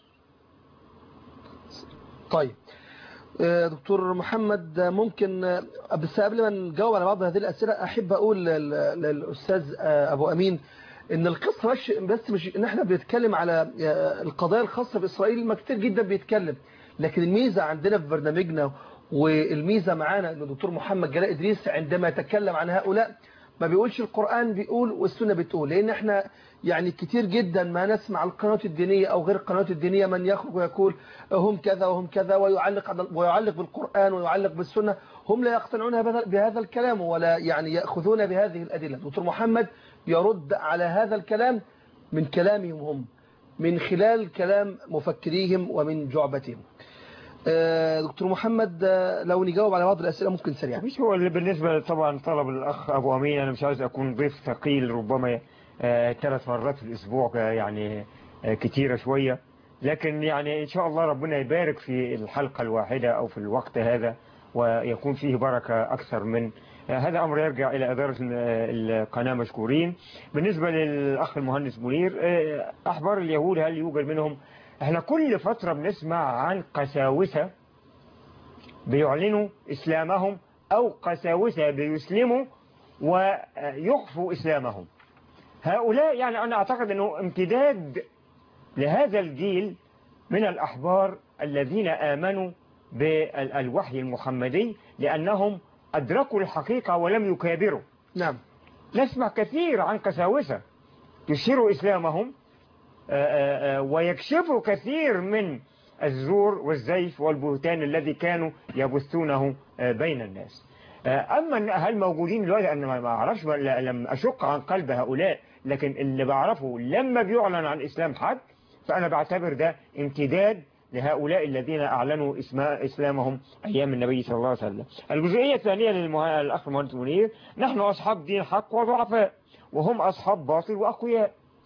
طيب آه، دكتور محمد آه، ممكن آه، بس قبل ما نجاوب على بعض هذه الأسئلة أحب أقول لل- للأستاذ آه، أبو أمين إن القصة مش بس مش إن إحنا بنتكلم على آه، القضايا الخاصة بإسرائيل ما كتير جدا بيتكلم لكن الميزة عندنا في برنامجنا والميزة معانا إن الدكتور محمد جلاء إدريس عندما يتكلم عن هؤلاء ما بيقولش القرآن بيقول والسنة بتقول لأن احنا يعني كتير جدا ما نسمع القنوات الدينية أو غير القنوات الدينية من يخرج ويقول هم كذا وهم كذا ويعلق على- ويعلق بالقرآن ويعلق بالسنة هم لا يقتنعون بهذا- بهذا الكلام ولا يعني يأخذون بهذه الأدلة دكتور محمد يرد على هذا الكلام من كلامهم هم من خلال كلام مفكريهم ومن جعبتهم آه، دكتور محمد آه، لو نجاوب على بعض الأسئلة ممكن سريعا مش هو اللي بالنسبة طبعا طلب الأخ أبو أمين أنا مش عايز أكون ضيف ثقيل ربما آه، ثلاث مرات في الأسبوع آه، يعني آه، كتيرة شوية لكن يعني إن شاء الله ربنا يبارك في الحلقة الواحدة أو في الوقت هذا ويكون فيه بركة أكثر من آه، هذا أمر يرجع إلى إدارة آه، القناة مشكورين بالنسبة للأخ المهندس منير آه، أحبار اليهود هل يوجد منهم احنا كل فترة بنسمع عن قساوسة بيعلنوا إسلامهم أو قساوسة بيسلموا ويخفوا إسلامهم هؤلاء يعني أنا أعتقد أنه امتداد لهذا الجيل من الأحبار الذين آمنوا بالوحي المحمدي لأنهم أدركوا الحقيقة ولم يكابروا نعم نسمع كثير عن قساوسة يشيروا إسلامهم آه، آه، آه، ويكشفوا كثير من الزور والزيف والبهتان الذي كانوا يبثونه آه، بين الناس آه، أما هل موجودين دلوقتي أنا ما ما أعرفش ولا- لم أشق عن قلب هؤلاء لكن اللي بعرفه لما بيعلن عن إسلام حد فأنا بعتبر ده امتداد لهؤلاء الذين أعلنوا اسم إسلامهم أيام النبي صلى الله عليه وسلم الجزئية الثانية للأخ المهندس منير نحن أصحاب دين حق وضعفاء وهم أصحاب باطل وأقوياء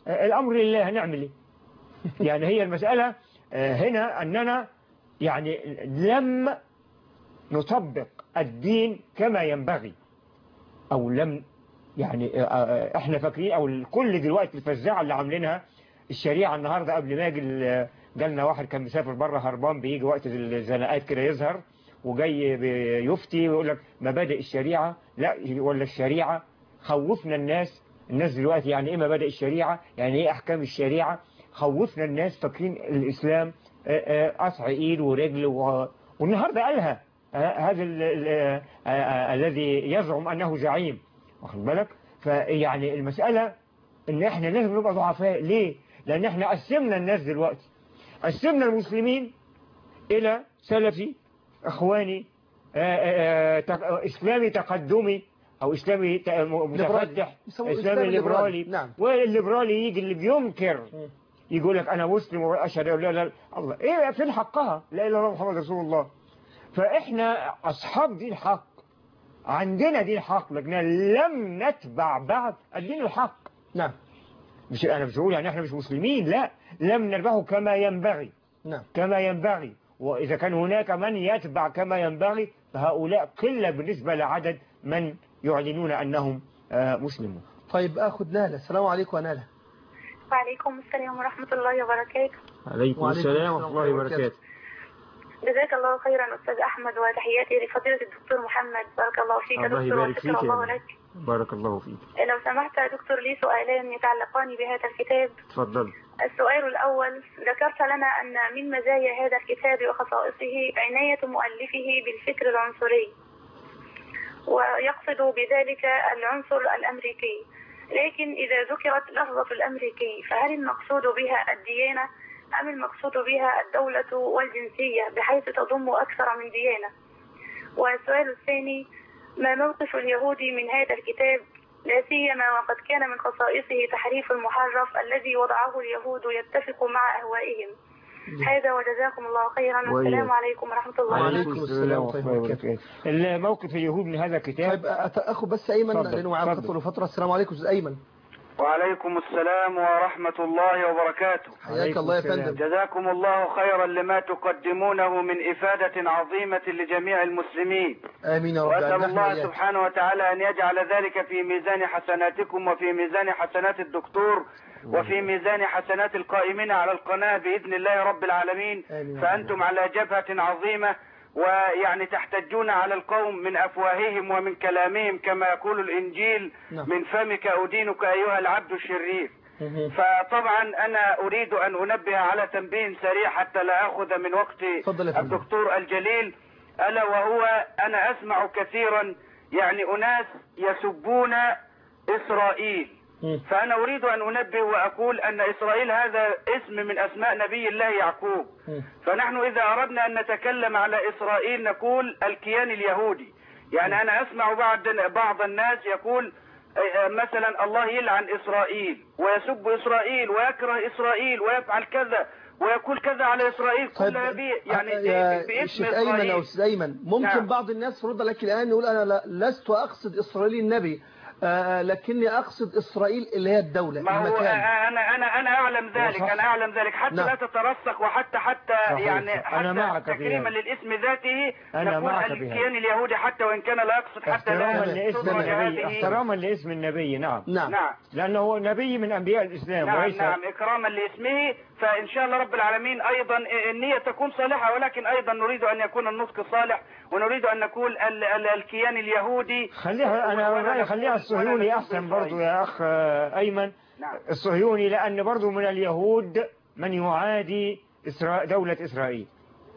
آه، الأمر لله هنعمل إيه يعني هي المسألة آه، هنا أننا يعني لم نطبق الدين كما ينبغي أو لم يعني آه، آه، احنا فاكرين او الكل دلوقتي الفزاعه اللي عاملينها الشريعه النهارده قبل ما يجي ال- جالنا واحد كان مسافر بره هربان بيجي وقت الزناقات كده يظهر وجاي بيفتي ويقول لك مبادئ الشريعه لا ولا الشريعه خوفنا الناس الناس دلوقتي يعني ايه مبادئ الشريعه يعني ايه احكام الشريعه خوفنا الناس فاكرين الاسلام آه، آه، قطع ايد ورجل و... والنهارده قالها آه، هذا ال- ال- آه، آه، الذي يزعم انه زعيم واخد بالك فيعني المسألة ان احنا لازم نبقى ضعفاء ليه لان احنا قسمنا الناس دلوقتي قسمنا المسلمين الى سلفي اخواني آه، آه، آه، تق- آه، اسلامي تقدمي او اسلامي ت- متفتح يسموه اسلامي إسلامي ليبرالي. ليبرالي نعم. والليبرالي يجي اللي بينكر مم. يقول لك انا مسلم واشهد ان لا اله الا الله ايه فين حقها لا اله الا الله محمد رسول الله فاحنا اصحاب دين حق عندنا دين حق لكن لم نتبع بعد الدين الحق نعم مش انا مش بقول يعني احنا مش مسلمين لا لم نتبعه كما ينبغي نعم كما ينبغي واذا كان هناك من يتبع كما ينبغي فهؤلاء قله بالنسبه لعدد من يعلنون انهم آه، مسلمون طيب اخذ نالة السلام عليكم يا نالة وعليكم السلام ورحمة الله وبركاته عليكم وعليكم السلام السلام ورحمه الله ورحمة الله وبركاته جزاك الله خيرا أستاذ أحمد وتحياتي لفضيلة الدكتور محمد بارك الله فيك يا الله دكتور يبارك وشكر فيك يا الله رب. لك بارك الله فيك لو سمحت يا دكتور لي سؤالان يتعلقان بهذا الكتاب تفضل السؤال الأول ذكرت لنا أن من مزايا هذا الكتاب وخصائصه عناية مؤلفه بالفكر العنصري ويقصد بذلك العنصر الأمريكي لكن إذا ذكرت لفظة الأمريكي فهل المقصود بها الديانة أم المقصود بها الدولة والجنسية بحيث تضم أكثر من ديانة والسؤال الثاني ما موقف اليهود من هذا الكتاب لا سيما وقد كان من خصائصه تحريف المحرف الذي وضعه اليهود يتفق مع أهوائهم هذا وجزاكم الله خيرا والسلام وإياك. عليكم ورحمة الله وعليكم وبركاته السلام ورحمة الله وبركاته. الموقف اليهود من هذا الكتاب طيب أت- اخو بس ايمن اتفضل، لانه معاه اتفضل. خطوه فتره السلام عليكم استاذ ايمن وعليكم السلام ورحمة الله وبركاته حياك عليكم الله يا السلام. فندم جزاكم الله خيرا لما تقدمونه من إفادة عظيمة لجميع المسلمين امين يا رب وأسأل العالمين. الله نحن وإياك. سبحانه وتعالى أن يجعل ذلك في ميزان حسناتكم وفي ميزان حسنات الدكتور وفي ميزان حسنات القائمين على القناة بإذن الله رب العالمين آمين. فأنتم على جبهة عظيمة ويعني تحتجون على القوم من أفواههم ومن كلامهم كما يقول الإنجيل نعم. من فمك أدينك أيها العبد الشرير مهم. فطبعا انا اريد ان انبه على تنبيه سريع حتى لا اخذ من وقت اتفضل يا فندم. الدكتور الجليل الا وهو انا اسمع كثيرا يعني اناس يسبون اسرائيل مم. فانا اريد ان انبه واقول ان اسرائيل هذا اسم من اسماء نبي الله يعقوب مم. فنحن إذا أردنا أن نتكلم على إسرائيل نقول الكيان اليهودي يعني أنا أسمع بعض بعض الناس يقول آه، مثلا الله يلعن إسرائيل ويسب إسرائيل ويكره إسرائيل ويفعل كذا ويقول كذا على إسرائيل طيب كلها بي يعني آه، يا باسم شيخ ايمن او إسرائيل استاذ ايمن ممكن نعم. بعض الناس يرد لك الان يقول انا لا- لست اقصد اسرائيل النبي آه، لكني اقصد اسرائيل اللي هي الدوله ما هو المكان انا انا انا اعلم ذلك صح. انا اعلم ذلك حتى نعم. لا تترسخ وحتى حتى صحيح. يعني أنا حتى معك في تكريما هذا. للاسم ذاته أنا نقول معك في هذا. الكيان اليهودي حتى وان كان لا يقصد حتى لا احتراما لاسم تدرج النبي هذه احتراما لاسم النبي نعم نعم نعم لأنه هو نبي من أنبياء الإسلام نعم وليس نعم إكراما لاسمه فإن شاء الله رب العالمين أيضا النية تكون صالحة ولكن أيضا نريد أن يكون النطق صالح ونريد أن نقول ال ال الكيان اليهودي خليها أنا ولا رأيي نقول- خليها ولا الصهيوني نقول أحسن إسرائيل. برضو يا أخ آه، أيمن نعم الصهيوني لأن برضو من اليهود من يعادي إسرا... دولة إسرائيل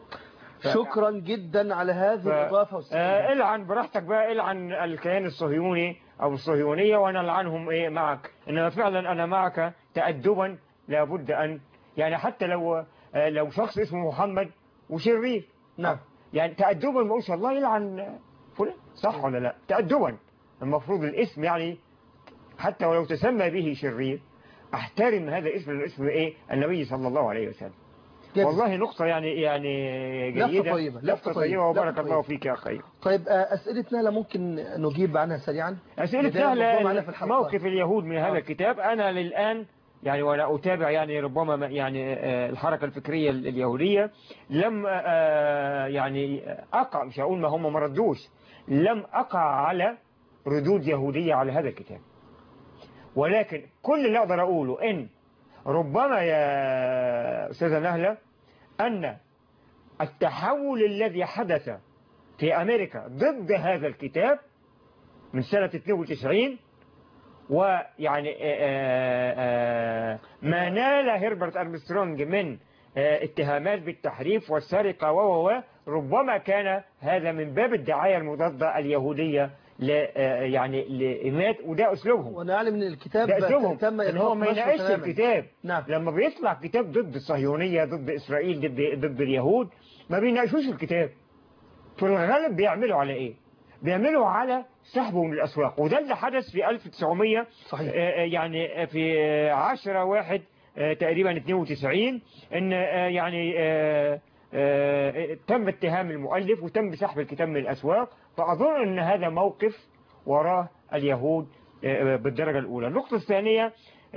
شكرا جدا على هذه ف- الاضافه آه، والسلام. العن براحتك بقى العن الكيان الصهيوني أو الصهيونية وأنا ألعنهم إيه معك إنما فعلا أنا معك تأدبا لابد أن يعني حتى لو آه، لو شخص اسمه محمد وشرير نعم يعني تأدبا ما شاء الله يلعن فلان صح ولا لا تأدبا المفروض الاسم يعني حتى ولو تسمى به شرير احترم هذا الاسم الاسم ايه النبي صلى الله عليه وسلم جدا. والله نقطة يعني يعني لفتة جيدة طيبة، لفتة لفتة طيبة، طيبة وبارك لفتة الله طيبة. فيك يا أخي طيب آه، اسئله نهله ممكن نجيب عنها سريعا أسئلة بداية الموضوع معنا سهلة في الحلقة. موقف اليهود من هذا آه. الكتاب أنا للآن يعني وأنا أتابع يعني ربما ما- يعني آه، الحركة الفكرية ال- اليهودية لم آه، يعني أقع مش هقول ما هم ما ردوش لم أقع على ردود يهودية على هذا الكتاب ولكن كل اللي أقدر أقوله إن ربما يا أستاذة نهلة أن التحول الذي حدث في أمريكا ضد هذا الكتاب من سنة 92 ويعني آه، آه، آه، ما نال هربرت أرمسترونج من آه، اتهامات بالتحريف والسرقة و و و ربما كان هذا من باب الدعاية المضادة اليهودية ل آه، يعني لإيمات وده أسلوبهم وانا اعلم ان الكتاب ده أسلوبهم تم إن هو ما إطلاق نشره يناقش تماماً. الكتاب نعم لما بيطلع كتاب ضد الصهيونية ضد إسرائيل ضد ضد اليهود ما بيناقشوش الكتاب في الغالب بيعملوا على إيه بيعملوا على سحبه من الأسواق وده اللي حدث في 1900 صحيح آه، آه، يعني في آه، 10 واحد آه، تقريبا 92 ان آه، يعني آه، آه، تم اتهام المؤلف وتم سحب الكتاب من الأسواق فأظن أن هذا موقف وراه اليهود آه، بالدرجة الأولى النقطة الثانية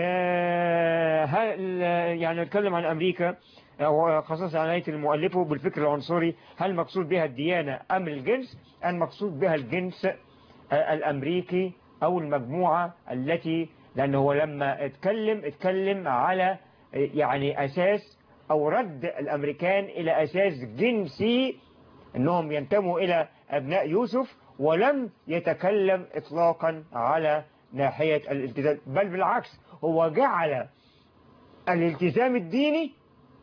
آه، هل يعني نتكلم عن أمريكا أو خصوصا عن آية المؤلفه بالفكر العنصري هل مقصود بها الديانة أم الجنس أم مقصود بها الجنس آه، الأمريكي أو المجموعة التي لأنه هو لما اتكلم اتكلم على آه، يعني أساس أو رد الأمريكان إلى أساس جنسي أنهم ينتموا إلى أبناء يوسف ولم يتكلم إطلاقا على ناحية الالتزام بل بالعكس هو جعل الالتزام الديني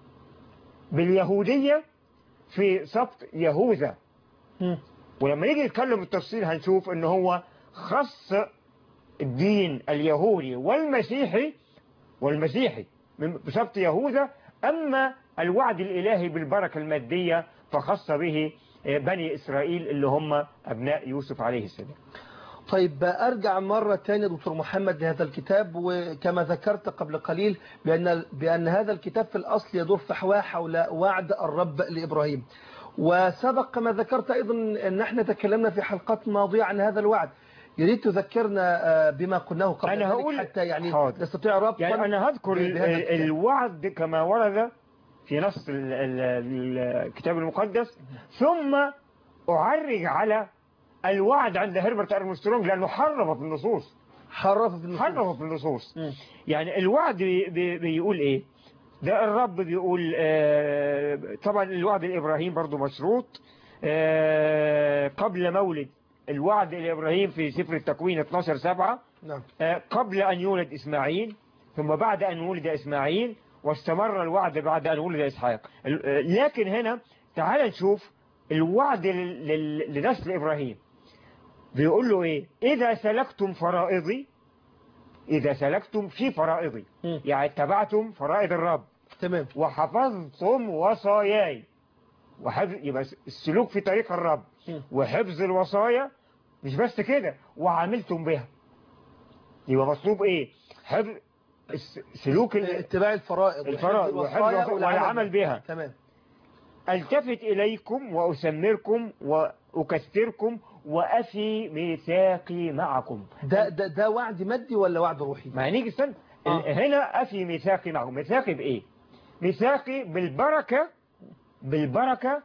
باليهودية في سبط يهوذا مم. ولما يجي يتكلم التفصيل هنشوف ان هو خص الدين اليهودي والمسيحي والمسيحي من بسبط يهوذا أما الوعد الإلهي بالبركة المادية فخص به بني إسرائيل اللي هم أبناء يوسف عليه السلام طيب أرجع مرة تانية دكتور محمد لهذا الكتاب وكما ذكرت قبل قليل بأن, بأن هذا الكتاب في الأصل يدور فحواه حول وعد الرب لإبراهيم وسبق كما ذكرت أيضا أن احنا تكلمنا في حلقات ماضية عن هذا الوعد يريد تذكرنا بما قلناه قبل أنا ذلك هقول حتى يعني حاضر. نستطيع ربطا يعني أنا هذكر بهذا الكتاب. الوعد كما ورد في نص ال- ال- الكتاب المقدس ثم أعرج على الوعد عند هربرت أرمسترونج لأنه حرف في النصوص حرف في النصوص حرف في النصوص مم. يعني الوعد بي بي بيقول ايه ده الرب بيقول آه طبعا الوعد لإبراهيم برضو مشروط آه قبل مولد الوعد لإبراهيم في سفر التكوين 12 سبعة نعم آه قبل أن يولد إسماعيل ثم بعد أن ولد إسماعيل واستمر الوعد بعد أن ولد إسحاق ال- آه، لكن هنا تعال نشوف الوعد لل- لل- لنسل إبراهيم بيقول له إيه إذا سلكتم فرائضي إذا سلكتم في فرائضي مم. يعني اتبعتم فرائض الرب تمام وحفظتم وصاياي وحفظ يبقى السلوك في طريق الرب مم. وحفظ الوصايا مش بس كده وعملتم بها يبقى مطلوب ايه حفظ الس- سلوك ال- اتباع الفرائض الفرائض وحفظ وحفظ الوصايا الوصايا والعمل بها تمام التفت إليكم وأسمركم وأكثركم وأفي ميثاقي معكم ده ده ده وعد مادي ولا وعد روحي ما هنيجي استنى آه. ال- هنا أفي ميثاقي معكم ميثاقي بإيه ميثاقي بالبركة بالبركة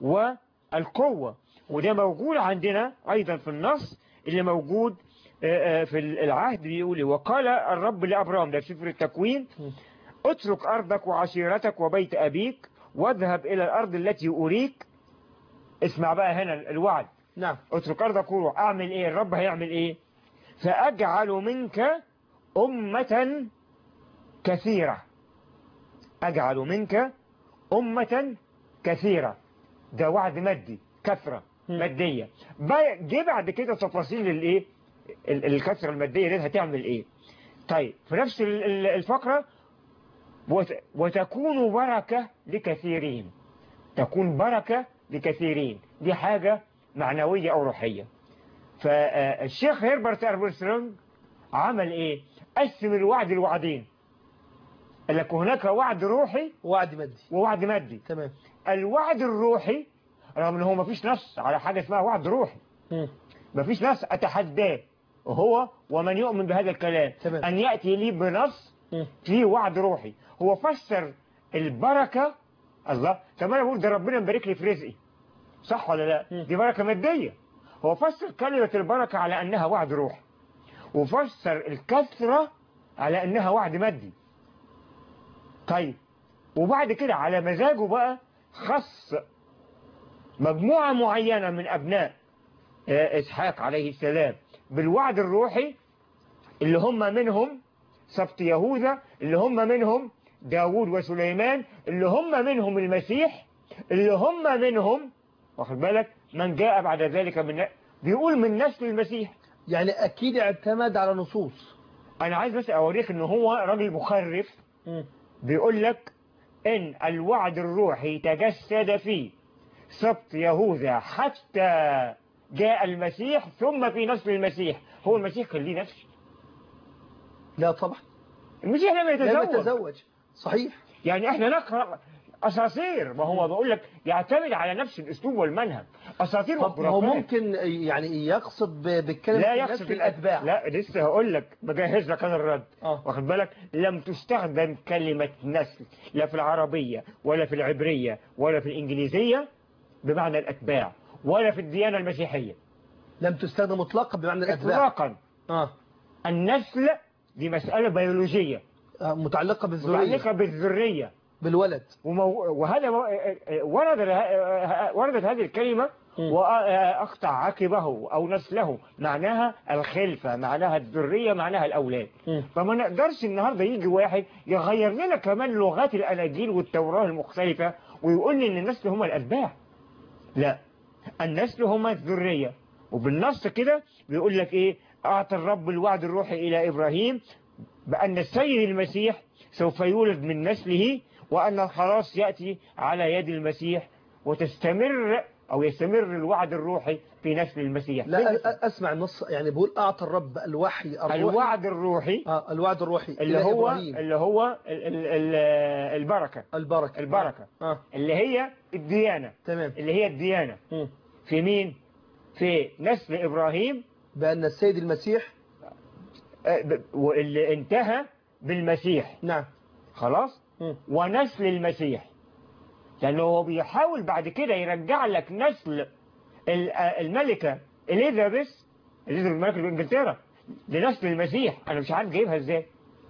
والقوة وده موجود عندنا أيضا في النص اللي موجود آه، آه، في العهد بيقول إيه؟ وقال الرب لأبرام ده في سفر التكوين م. اترك أرضك وعشيرتك وبيت أبيك واذهب إلى الأرض التي أريك اسمع بقى هنا الوعد نعم اترك أرضك وروح أعمل إيه الرب هيعمل إيه فأجعل منك أمة كثيرة أجعل منك أمة كثيرة ده وعد مادي كثرة مم. مادية بقى- جه بعد كده تفاصيل الايه ال- الكثرة المادية دي هتعمل ايه طيب في نفس ال- ال- الفقرة وت- وتكون بركة لكثيرين تكون بركة لكثيرين دي حاجة معنوية أو روحية فالشيخ هيربرت أرمسترونج عمل إيه قسم الوعد لوعدين قال لك هناك وعد روحي وعد مادي ووعد مادي تمام الوعد الروحي رغم ان هو مفيش نص على حاجة اسمها وعد روحي مم. مفيش نص اتحداه هو ومن يؤمن بهذا الكلام تمام. ان يأتي لي بنص مم. في وعد روحي هو فسر البركة الله طب انا بقول ده ربنا مبارك لي في رزقي صح ولا لا مم. دي بركة مادية هو فسر كلمة البركة على انها وعد روح وفسر الكثرة على انها وعد مادي طيب وبعد كده على مزاجه بقى خص مجموعة معينة من أبناء آه، إسحاق عليه السلام بالوعد الروحي اللي هم منهم سبط يهوذا اللي هم منهم داوود وسليمان اللي هم منهم المسيح اللي هم منهم واخد بالك من جاء بعد ذلك من بيقول من نسل المسيح يعني أكيد اعتمد على نصوص أنا عايز بس أوريك إن هو راجل مخرف مم. بيقول لك إن الوعد الروحي تجسد في سبط يهوذا حتى جاء المسيح ثم في نسل المسيح هو المسيح كان ليه نفس لا طبعا المسيح لم لم يتزوج يتزوج صحيح يعني احنا نقرأ أساطير ما هو بقول لك يعتمد على نفس الأسلوب والمنهج أساطير طب ما هو وخرافات. ممكن يعني يقصد ب- بالكلمة لا في يقصد نسل الأتباع لا لسه هقول لك بجهز لك انا الرد آه. واخد بالك لم تستخدم كلمة نسل لا في العربية ولا في العبرية ولا في الإنجليزية بمعنى الأتباع ولا في الديانة المسيحية لم تستخدم مطلقا بمعنى الأتباع إطلاقا آه. النسل دي مسألة بيولوجية آه، متعلقة بالذرية متعلقة بالذرية بالولد ومو... وهذا مو... ورد وردت هذه الكلمة مم. وأقطع عقبه أو نسله معناها الخلفة معناها الذرية معناها الأولاد مم. فما نقدرش النهاردة يجي واحد يغير لنا كمان لغات الأناجيل والتوراة المختلفة ويقول لي إن النسل هم الأتباع لا النسل هم الذرية وبالنص كده بيقول لك إيه أعطى الرب الوعد الروحي إلى إبراهيم بأن السيد المسيح سوف يولد من نسله وأن الخلاص يأتي على يد المسيح وتستمر أو يستمر الوعد الروحي في نسل المسيح لا أ- أ- أسمع النص يعني بيقول أعطى الرب الوحي الروحي الوعد الروحي آه الوعد الروحي اللي إلى هو إبراهيم اللي هو ال- ال- ال- البركة البركة البركة آه اللي هي الديانة تمام اللي هي الديانة مم. في مين في نسل إبراهيم بأن السيد المسيح آه، ب- واللي انتهى بالمسيح نعم خلاص مم. ونسل المسيح لأنه هو بيحاول بعد كده يرجع لك نسل ال- آه، الملكة إليزابيث إليزابيث ملكة إنجلترا لنسل المسيح أنا مش عارف جايبها إزاي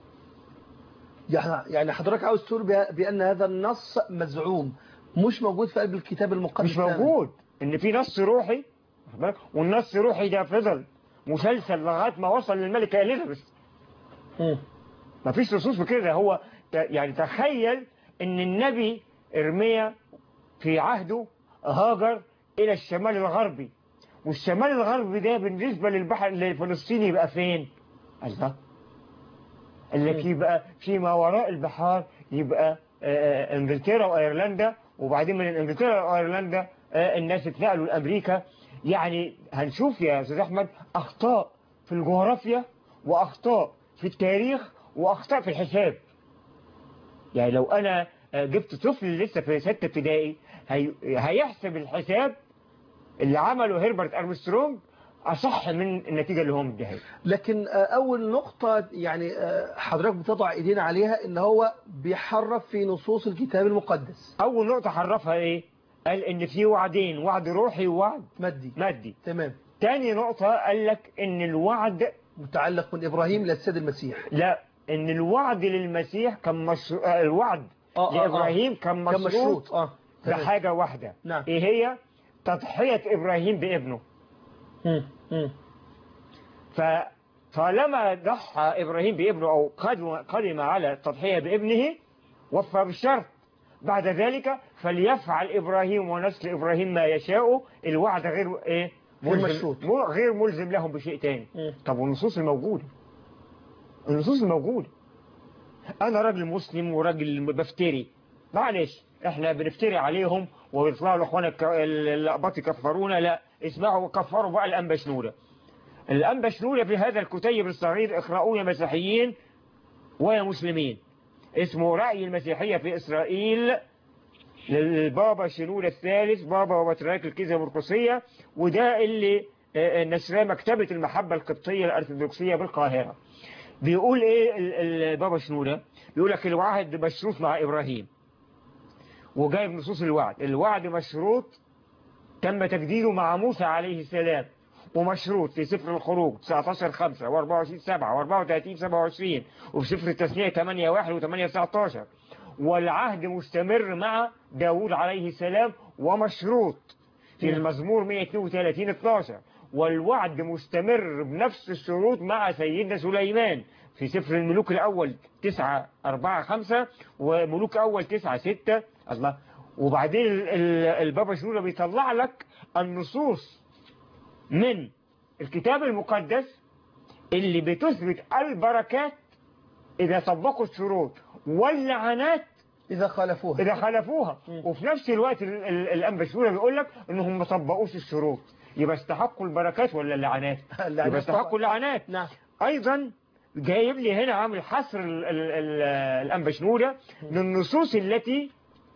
يعني يعني حضرتك عاوز تقول بأ- بأن هذا النص مزعوم مش موجود في قلب الكتاب المقدس مش تماماً. موجود ان في نص روحي واخد بالك؟ والنص الروحي ده فضل مسلسل لغايه ما وصل للملكه اليزابيث مم. ما فيش نصوص بكده هو ت- يعني تخيل ان النبي ارميا في عهده هاجر الى الشمال الغربي والشمال الغربي ده بالنسبه للبحر الفلسطيني يبقى فين الله قال لك يبقى فيما وراء البحار يبقى آه، انجلترا وايرلندا وبعدين من انجلترا وايرلندا آه، الناس اتنقلوا لامريكا يعني هنشوف يا استاذ احمد اخطاء في الجغرافيا واخطاء في التاريخ واخطاء في الحساب يعني لو انا آه، جبت طفل لسه في ستة ابتدائي هي... هيحسب الحساب اللي عمله هيربرت ارمسترونج اصح من النتيجه اللي هو مديها لكن آه، أول نقطة يعني آه، حضرتك بتضع إيدينا عليها إن هو بيحرف في نصوص الكتاب المقدس اول نقطه حرفها ايه قال ان في وعدين وعد روحي ووعد مادي مادي تمام تاني نقطه قال لك ان الوعد متعلق من إبراهيم للسيد المسيح لا ان الوعد للمسيح كان مشروط الوعد آه، آه، آه. لابراهيم كان كان مشروط مشروط اه تمام. بحاجه واحده نعم. ايه هي تضحيه ابراهيم بابنه مم. مم. فطالما ضحى إبراهيم بابنه أو قدم قدم على التضحية بابنه وفى بالشرط بعد ذلك فليفعل إبراهيم ونسل إبراهيم ما يشاء الوعد غير إيه غير ملزم مشروط. مو- غير ملزم لهم بشيء تاني مم. طب والنصوص الموجودة النصوص الموجودة أنا راجل مسلم وراجل بفتري معلش احنا بنفتري عليهم ويطلعوا الاخوان الك- اللقبات يكفرونا لا اسمعوا وكفروا بقى الانبا شنوده الانبا شنوده في هذا الكتيب الصغير اقرأوه يا مسيحيين ويا مسلمين اسمه رأي المسيحية في إسرائيل للبابا شنودة الثالث بابا وبطريرك الكنيسة المرقسية وده اللي آه، آه، نشراه مكتبة المحبة القبطية الأرثوذكسية بالقاهرة بيقول ايه ال- ال- البابا شنودة بيقول لك الوعد مشروط مع ابراهيم وجايب نصوص الوعد الوعد مشروط تم تجديده مع موسى عليه السلام ومشروط في سفر الخروج 19 5 و24 7 و34 27 وفي سفر التثنية 8 1 و8 19 والعهد مستمر مع داود عليه السلام ومشروط في المزمور 132 12 والوعد مستمر بنفس الشروط مع سيدنا سليمان في سفر الملوك الأول 9 4 5 وملوك أول 9 6 الله وبعدين ال- ال- البابا شنودة بيطلع لك النصوص من الكتاب المقدس اللي بتثبت البركات إذا طبقوا الشروط واللعنات إذا خالفوها إذا خالفوها مم. وفي نفس الوقت ال- ال- الأنبشورة بيقول لك إنهم ما طبقوش الشروط يبقى استحقوا البركات ولا اللعنات اللعنات يبقى استحقوا اللعنات نعم أيضا جايب لي هنا عامل حصر ال- ال- ال- الأنبشنودة للنصوص التي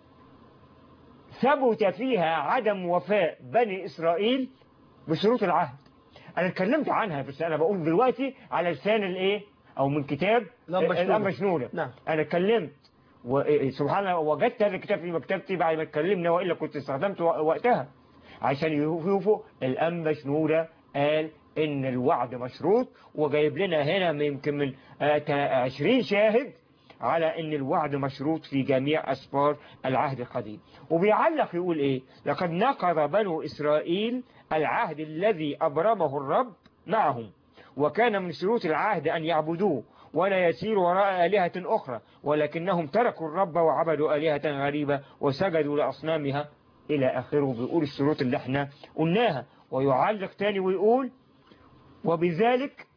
ثبت فيها عدم وفاء بني إسرائيل بشروط العهد أنا اتكلمت عنها بس أنا بقول دلوقتي على لسان الإيه أو من كتاب الأنبشنودة. الأنبشنودة نعم. أنا اتكلمت وسبحان الله وجدت هذا الكتاب في مكتبتي بعد ما اتكلمنا وإلا كنت استخدمته وقتها عشان يشوفوا الأنبا شنودة قال إن الوعد مشروط وجايب لنا هنا من- يمكن من آه، تا- 20 شاهد على إن الوعد مشروط في جميع أسفار العهد القديم وبيعلق يقول إيه لقد نقض بنو إسرائيل العهد الذي أبرمه الرب معهم وكان من شروط العهد أن يعبدوه ولا يسيروا وراء آلهة أخرى ولكنهم تركوا الرب وعبدوا آلهة غريبة وسجدوا لأصنامها إلى آخره بيقول الشروط اللي احنا قلناها ويعلق تاني ويقول وبذلك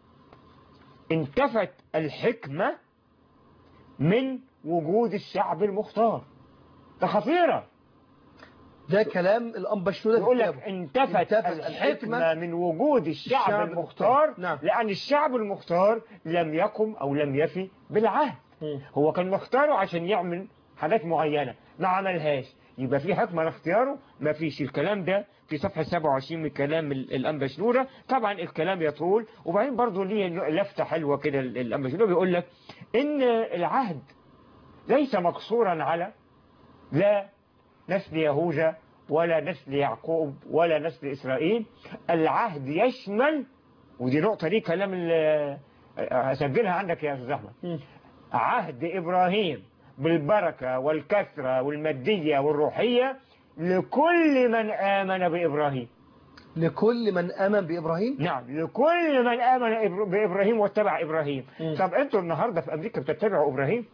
انتفت الحكمة من وجود الشعب المختار ده خطيرة ده كلام الأنبا شنودة في يقول لك كتابه. انتفت انتفت الحكمة الحكمة من وجود الشعب الشعب المختار المختار. نعم. لأن الشعب المختار لم يقم أو لم يفي بالعهد مم. هو كان مختاره عشان يعمل حاجات معينة ما عملهاش يبقى في حكمة لاختياره ما فيش الكلام ده في صفحة 27 من كلام ال- الأنبا شنورة طبعا الكلام يطول وبعدين برضه ليه لفتة حلوة كده ال- الأنبا شنورة بيقول لك إن العهد ليس مقصورا على لا نسل يهوذا ولا نسل يعقوب ولا نسل إسرائيل العهد يشمل ودي نقطة دي كلام ال- هسجلها عندك يا أستاذ أحمد مم. عهد إبراهيم بالبركة والكثرة والمادية والروحية لكل من آمن بإبراهيم لكل من آمن بإبراهيم نعم لكل من آمن إبر- بإبراهيم واتبع إبراهيم مم. طب أنتوا النهاردة في أمريكا بتتبعوا إبراهيم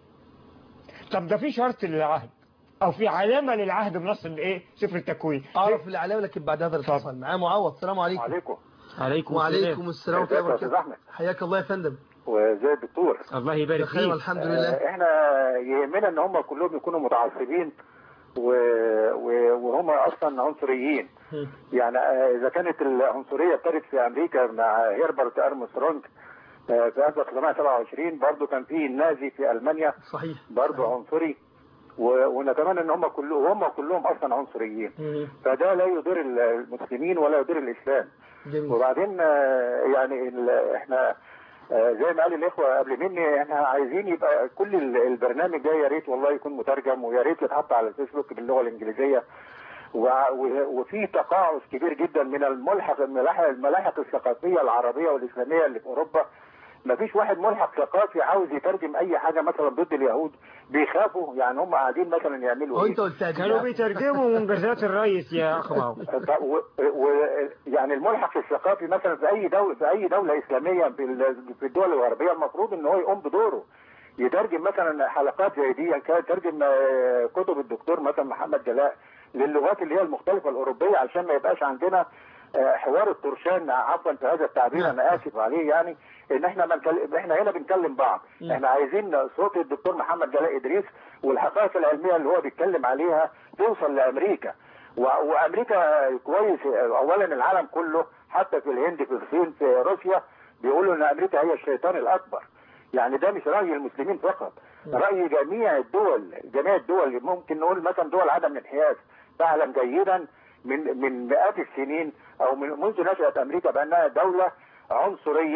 طب ده في شرط للعهد أو في علامة للعهد بنص الإيه سفر التكوين أعرف العلامة لكن بعد هذا الاتصال معاه معوض السلام عليكم عليكم عليكم وعليكم السلام ورحمة الله ازيك يا أستاذ وبركاته أحمد؟ حياك الله يا فندم وزي الدكتور الله يبارك بخير فيك والحمد لله آه، احنا يهمنا ان هم كلهم يكونوا متعصبين و... و... وهم اصلا عنصريين مم. يعني آه، اذا كانت العنصريه ابتدت في امريكا مع هيربرت ارمسترونج آه، في 1927 برضه كان في النازي في المانيا صحيح برضه عنصري و... ونتمنى ان هم كلهم هم كلهم اصلا عنصريين مم. فده لا يضر المسلمين ولا يضر الاسلام جميل وبعدين آه، يعني ال- احنا آه، زي ما قال الاخوه قبل مني احنا عايزين يبقى كل ال- البرنامج ده يا ريت والله يكون مترجم ويا ريت يتحط على الفيسبوك باللغه الانجليزيه وع- و- وفي تقاعس كبير جدا من الملحق الملاحق الملاحق الثقافيه العربيه والاسلاميه اللي في اوروبا ما فيش واحد ملحق ثقافي عاوز يترجم اي حاجه مثلا ضد اليهود بيخافوا يعني هم قاعدين مثلا يعملوا ايه وانت قلتها دي كانوا بقى. بيترجموا منجزات الرئيس يا أخ معاذ. ف- و... و... يعني الملحق الثقافي مثلا في اي دوله في اي دوله اسلاميه في ال- في الدول الغربيه المفروض ان هو يقوم بدوره يترجم مثلا حلقات زي دي يعني كان يترجم آه، كتب الدكتور مثلا محمد جلاء للغات اللي هي المختلفه الاوروبيه عشان ما يبقاش عندنا آه، حوار الترشان عفوا في هذا التعبير انا اسف عليه يعني ان احنا ما نكلم احنا هنا بنكلم بعض مم. احنا عايزين صوت الدكتور محمد جلاء ادريس والحقائق العلميه اللي هو بيتكلم عليها توصل لامريكا و- وامريكا كويس اولا العالم كله حتى في الهند في الصين في روسيا بيقولوا ان امريكا هي الشيطان الاكبر يعني ده مش راي المسلمين فقط راي جميع الدول جميع الدول ممكن نقول مثلا دول عدم الانحياز تعلم جيدا من من مئات السنين او من منذ نشاه امريكا بانها دوله عنصريه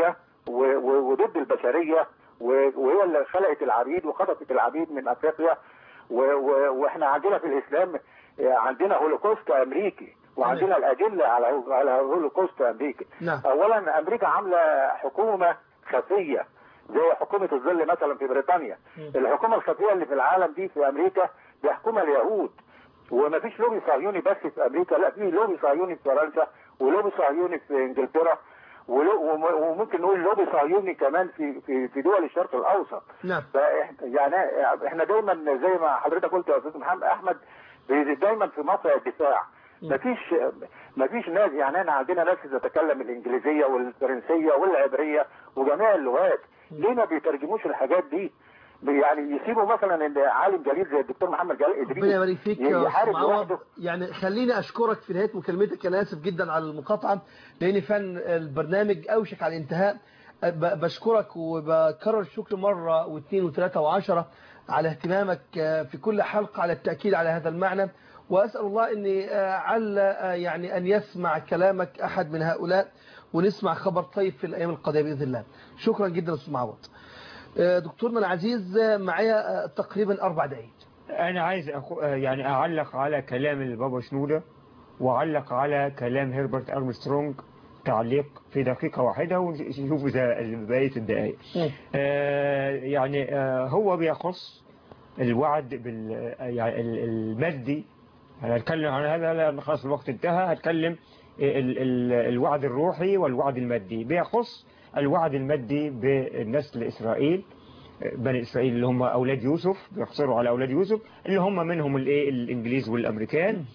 و- و- وضد البشريه و- وهي اللي خلقت العبيد وخطفت العبيد من افريقيا و- و- واحنا عندنا في الاسلام آه، عندنا هولوكوست امريكي وعندنا الادله على على هولوكوست امريكي نعم. اولا امريكا عامله حكومه خفيه زي حكومه الظل مثلا في بريطانيا الحكومه الخفيه اللي في العالم دي في امريكا بيحكمها اليهود وما فيش لوبي صهيوني بس في امريكا لا في لوبي صهيوني في فرنسا ولوبي صهيوني في انجلترا ولو- وم- وممكن نقول لوبي صهيوني كمان في في في دول الشرق الاوسط نعم فإحنا- يعني احنا دايما زي ما حضرتك قلت يا استاذ محمد احمد دايما في موقع الدفاع مفيش مفيش ناس يعني احنا عندنا ناس تتكلم الانجليزيه والفرنسيه والعبريه وجميع اللغات ليه ما بيترجموش الحاجات دي يعني يسيبوا مثلا ان عالم جليل زي الدكتور محمد جلال ادريس ربنا يبارك فيك يا أستاذ يحارب معوض لوحده يعني خليني أشكرك في نهاية مكالمتك أنا آسف جدا على المقاطعة لأن فن البرنامج أوشك على الانتهاء ب- بشكرك وبكرر الشكر مرة واثنين وثلاثة وعشرة على اهتمامك في كل حلقة على التأكيد على هذا المعنى وأسأل الله أن عل يعني أن يسمع كلامك أحد من هؤلاء ونسمع خبر طيب في الأيام القادمة بإذن الله شكرا جدا أستاذ معوض دكتورنا العزيز معايا تقريبا أربع دقائق أنا عايز أخو... يعني أعلق على كلام البابا شنودة وأعلق على كلام هيربرت أرمسترونج تعليق في دقيقة واحدة ونشوف إذا بقية الدقائق آه يعني آه هو بيخص الوعد بال يعني ال- المادي هنتكلم عن هذا لأن خلاص الوقت انتهى هتكلم ال... ال... الوعد الروحي والوعد المادي بيخص الوعد المادي بالنسل إسرائيل بني إسرائيل اللي هم أولاد يوسف بيقصروا على أولاد يوسف اللي هم منهم الإيه الإنجليز والأمريكان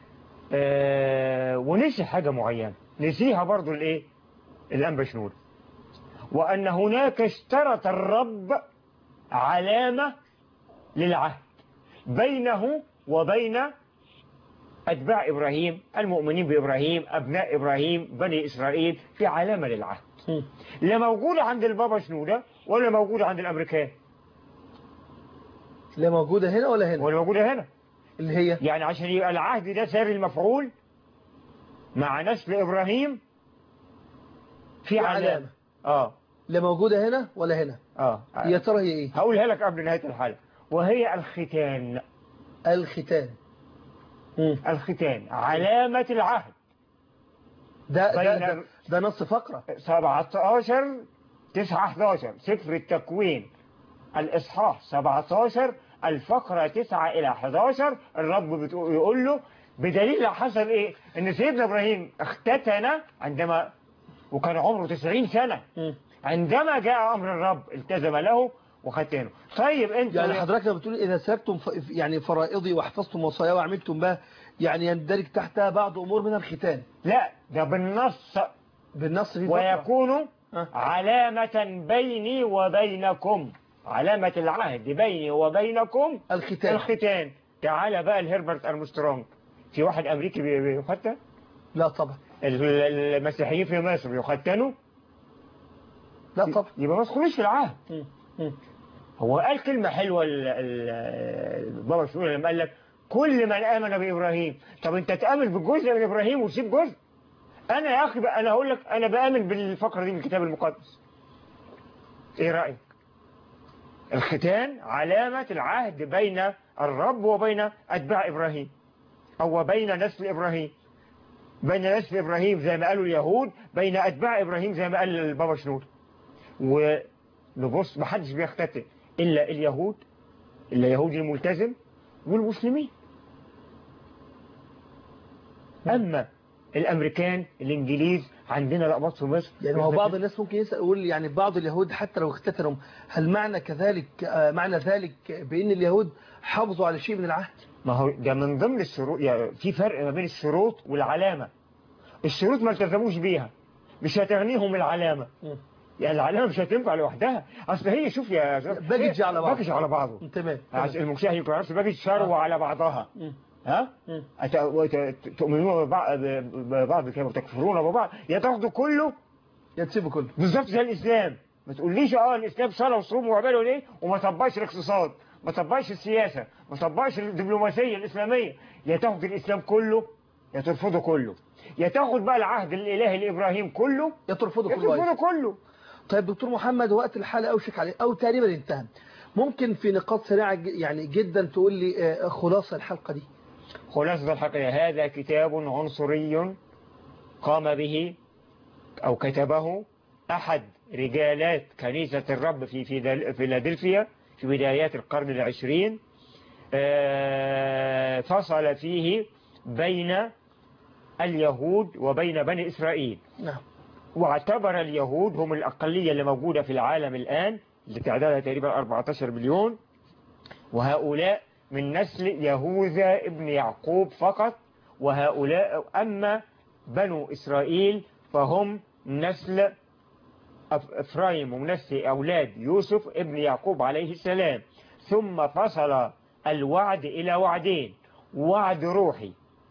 آه ونسي حاجة معينة نسيها برضو الإيه الأنبا شنود وأن هناك اشترط الرب علامة للعهد بينه وبين أتباع إبراهيم المؤمنين بإبراهيم أبناء إبراهيم بني إسرائيل في علامة للعهد لا موجودة عند البابا شنودة ولا موجودة عند الأمريكان لا موجودة هنا ولا هنا ولا موجودة هنا اللي هي يعني عشان يبقى العهد ده ساري المفعول مع نسل إبراهيم في في علامة علامة. آه لا موجودة هنا ولا هنا آه يا ترى هي ايه هقولها لك قبل نهاية الحلقة وهي الختان الختان مم. الختان علامة العهد ده ده, بين- ده, ده نص فقرة 17 9 11 سفر التكوين الإصحاح 17 الفقرة 9 إلى 11 الرب بتقول يقول له بدليل حصل إيه إن سيدنا إبراهيم اختتن عندما وكان عمره 90 سنة مم. عندما جاء أمر الرب التزم له وختانه طيب أنت يعني حضرتك لما بتقول إذا سلكتم ف- يعني فرائضي وحفظتم وصايا وعملتم بها يعني يندرج تحتها بعض أمور من الختان لا ده بالنص بالنص في فقرة ويكون آه. علامة بيني وبينكم علامة العهد بيني وبينكم الختان الختان تعال بقى الهربرت أرمسترونج في واحد أمريكي بي- بيختن لا طبعا ال- المسيحيين في مصر يختنوا لا طبعا يبقى ما تدخلوش في العهد مم. مم. هو قال كلمة حلوة ال- ال- البابا شنودة لما قال لك كل من آمن بإبراهيم طب أنت تآمن بجزء من إبراهيم وتسيب جزء أنا يا أخي بقى أنا هقول لك أنا بآمن بالفقرة دي من الكتاب المقدس إيه رأيك الختان علامة العهد بين الرب وبين أتباع إبراهيم أو بين نسل إبراهيم بين نسل إبراهيم زي ما قالوا اليهود بين أتباع إبراهيم زي ما قال البابا شنود ونبص محدش بيختتن إلا اليهود إلا يهودي الملتزم والمسلمين أما الأمريكان الإنجليز عندنا لقبات في مصر يعني هو بعض الناس ممكن يسأل يقول يعني بعض اليهود حتى لو اختتنوا هل معنى كذلك آه، معنى ذلك بأن اليهود حافظوا على شيء من العهد ما هو ده من ضمن الشروط يعني في فرق ما بين الشروط والعلامة الشروط ما التزموش بيها مش هتغنيهم العلامة مم. يعني العلامة مش هتنفع لوحدها أصل هي شوف يا شباب باكج على بعض. باكج على بعضه تمام عشان المشاهد ما يعرفش باكج شروة على بعضها مم. ها مم. أت- وت- تؤمنون ببعض ببعض كما تكفرون ببعض يا تاخدوا كله يتسيبوا كله بالظبط زي الإسلام ما تقوليش اه الإسلام صلاة وصوم وعبادة وليه وما طبقش الاقتصاد ما طبقش السياسة ما طبقش الدبلوماسية الإسلامية يا تاخد الإسلام كله يا ترفضه كله يا تاخد بقى العهد الإلهي لإبراهيم كله يترفضوا يا كله أيضا. ترفضه كله طيب دكتور محمد وقت الحلقة أوشك عليه أو تقريبا انتهى ممكن في نقاط سريعة ج- يعني جدا تقول لي آه، خلاصة الحلقة دي خلاصة الحقيقة هذا كتاب عنصري قام به أو كتبه أحد رجالات كنيسة الرب في فيدال- فيلادلفيا في بدايات القرن العشرين آه، فصل فيه بين اليهود وبين بني إسرائيل نعم واعتبر اليهود هم الأقلية اللي موجودة في العالم الآن اللي تعدادها تقريبا 14 مليون وهؤلاء من نسل يهوذا ابن يعقوب فقط وهؤلاء أما بنو إسرائيل فهم نسل أف- إفرايم ونسل أولاد يوسف ابن يعقوب عليه السلام ثم فصل الوعد إلى وعدين وعد روحي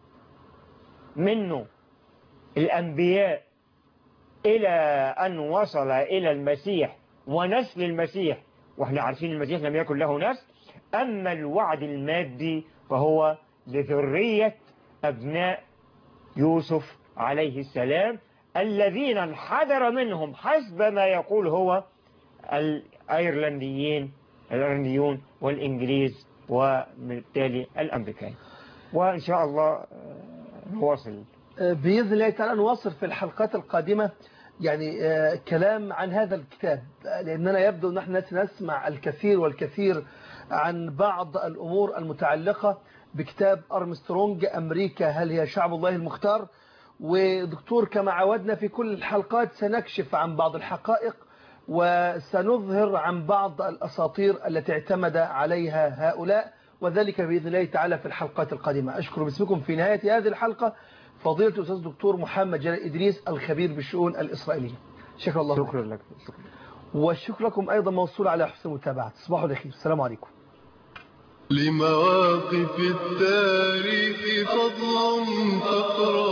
منه الأنبياء إلى أن وصل إلى المسيح ونسل المسيح وإحنا عارفين المسيح لم يكن له نسل أما الوعد المادي فهو لذرية أبناء يوسف عليه السلام الذين انحدر منهم حسب ما يقول هو الأيرلنديين الأيرلنديون والإنجليز وبالتالي الأمريكان وإن شاء الله آه، نواصل آه، بإذن الله تعالى نواصل في الحلقات القادمة يعني آه، كلام عن هذا الكتاب آه، لأننا يبدو أن احنا سنسمع الكثير والكثير عن بعض الأمور المتعلقة بكتاب أرمسترونج أمريكا هل هي شعب الله المختار ودكتور كما عودنا في كل الحلقات سنكشف عن بعض الحقائق وسنظهر عن بعض الأساطير التي اعتمد عليها هؤلاء وذلك بإذن الله تعالى في الحلقات القادمة أشكر باسمكم في نهاية هذه الحلقة فضيلة الأستاذ دكتور محمد جلال إدريس الخبير بالشؤون الإسرائيلية شكرا الله لكم. شكرا لك شكرا والشكر لكم أيضا موصول على حسن المتابعة تصبحوا على خير السلام عليكم لمواقف التاريخ فضلا تقرأ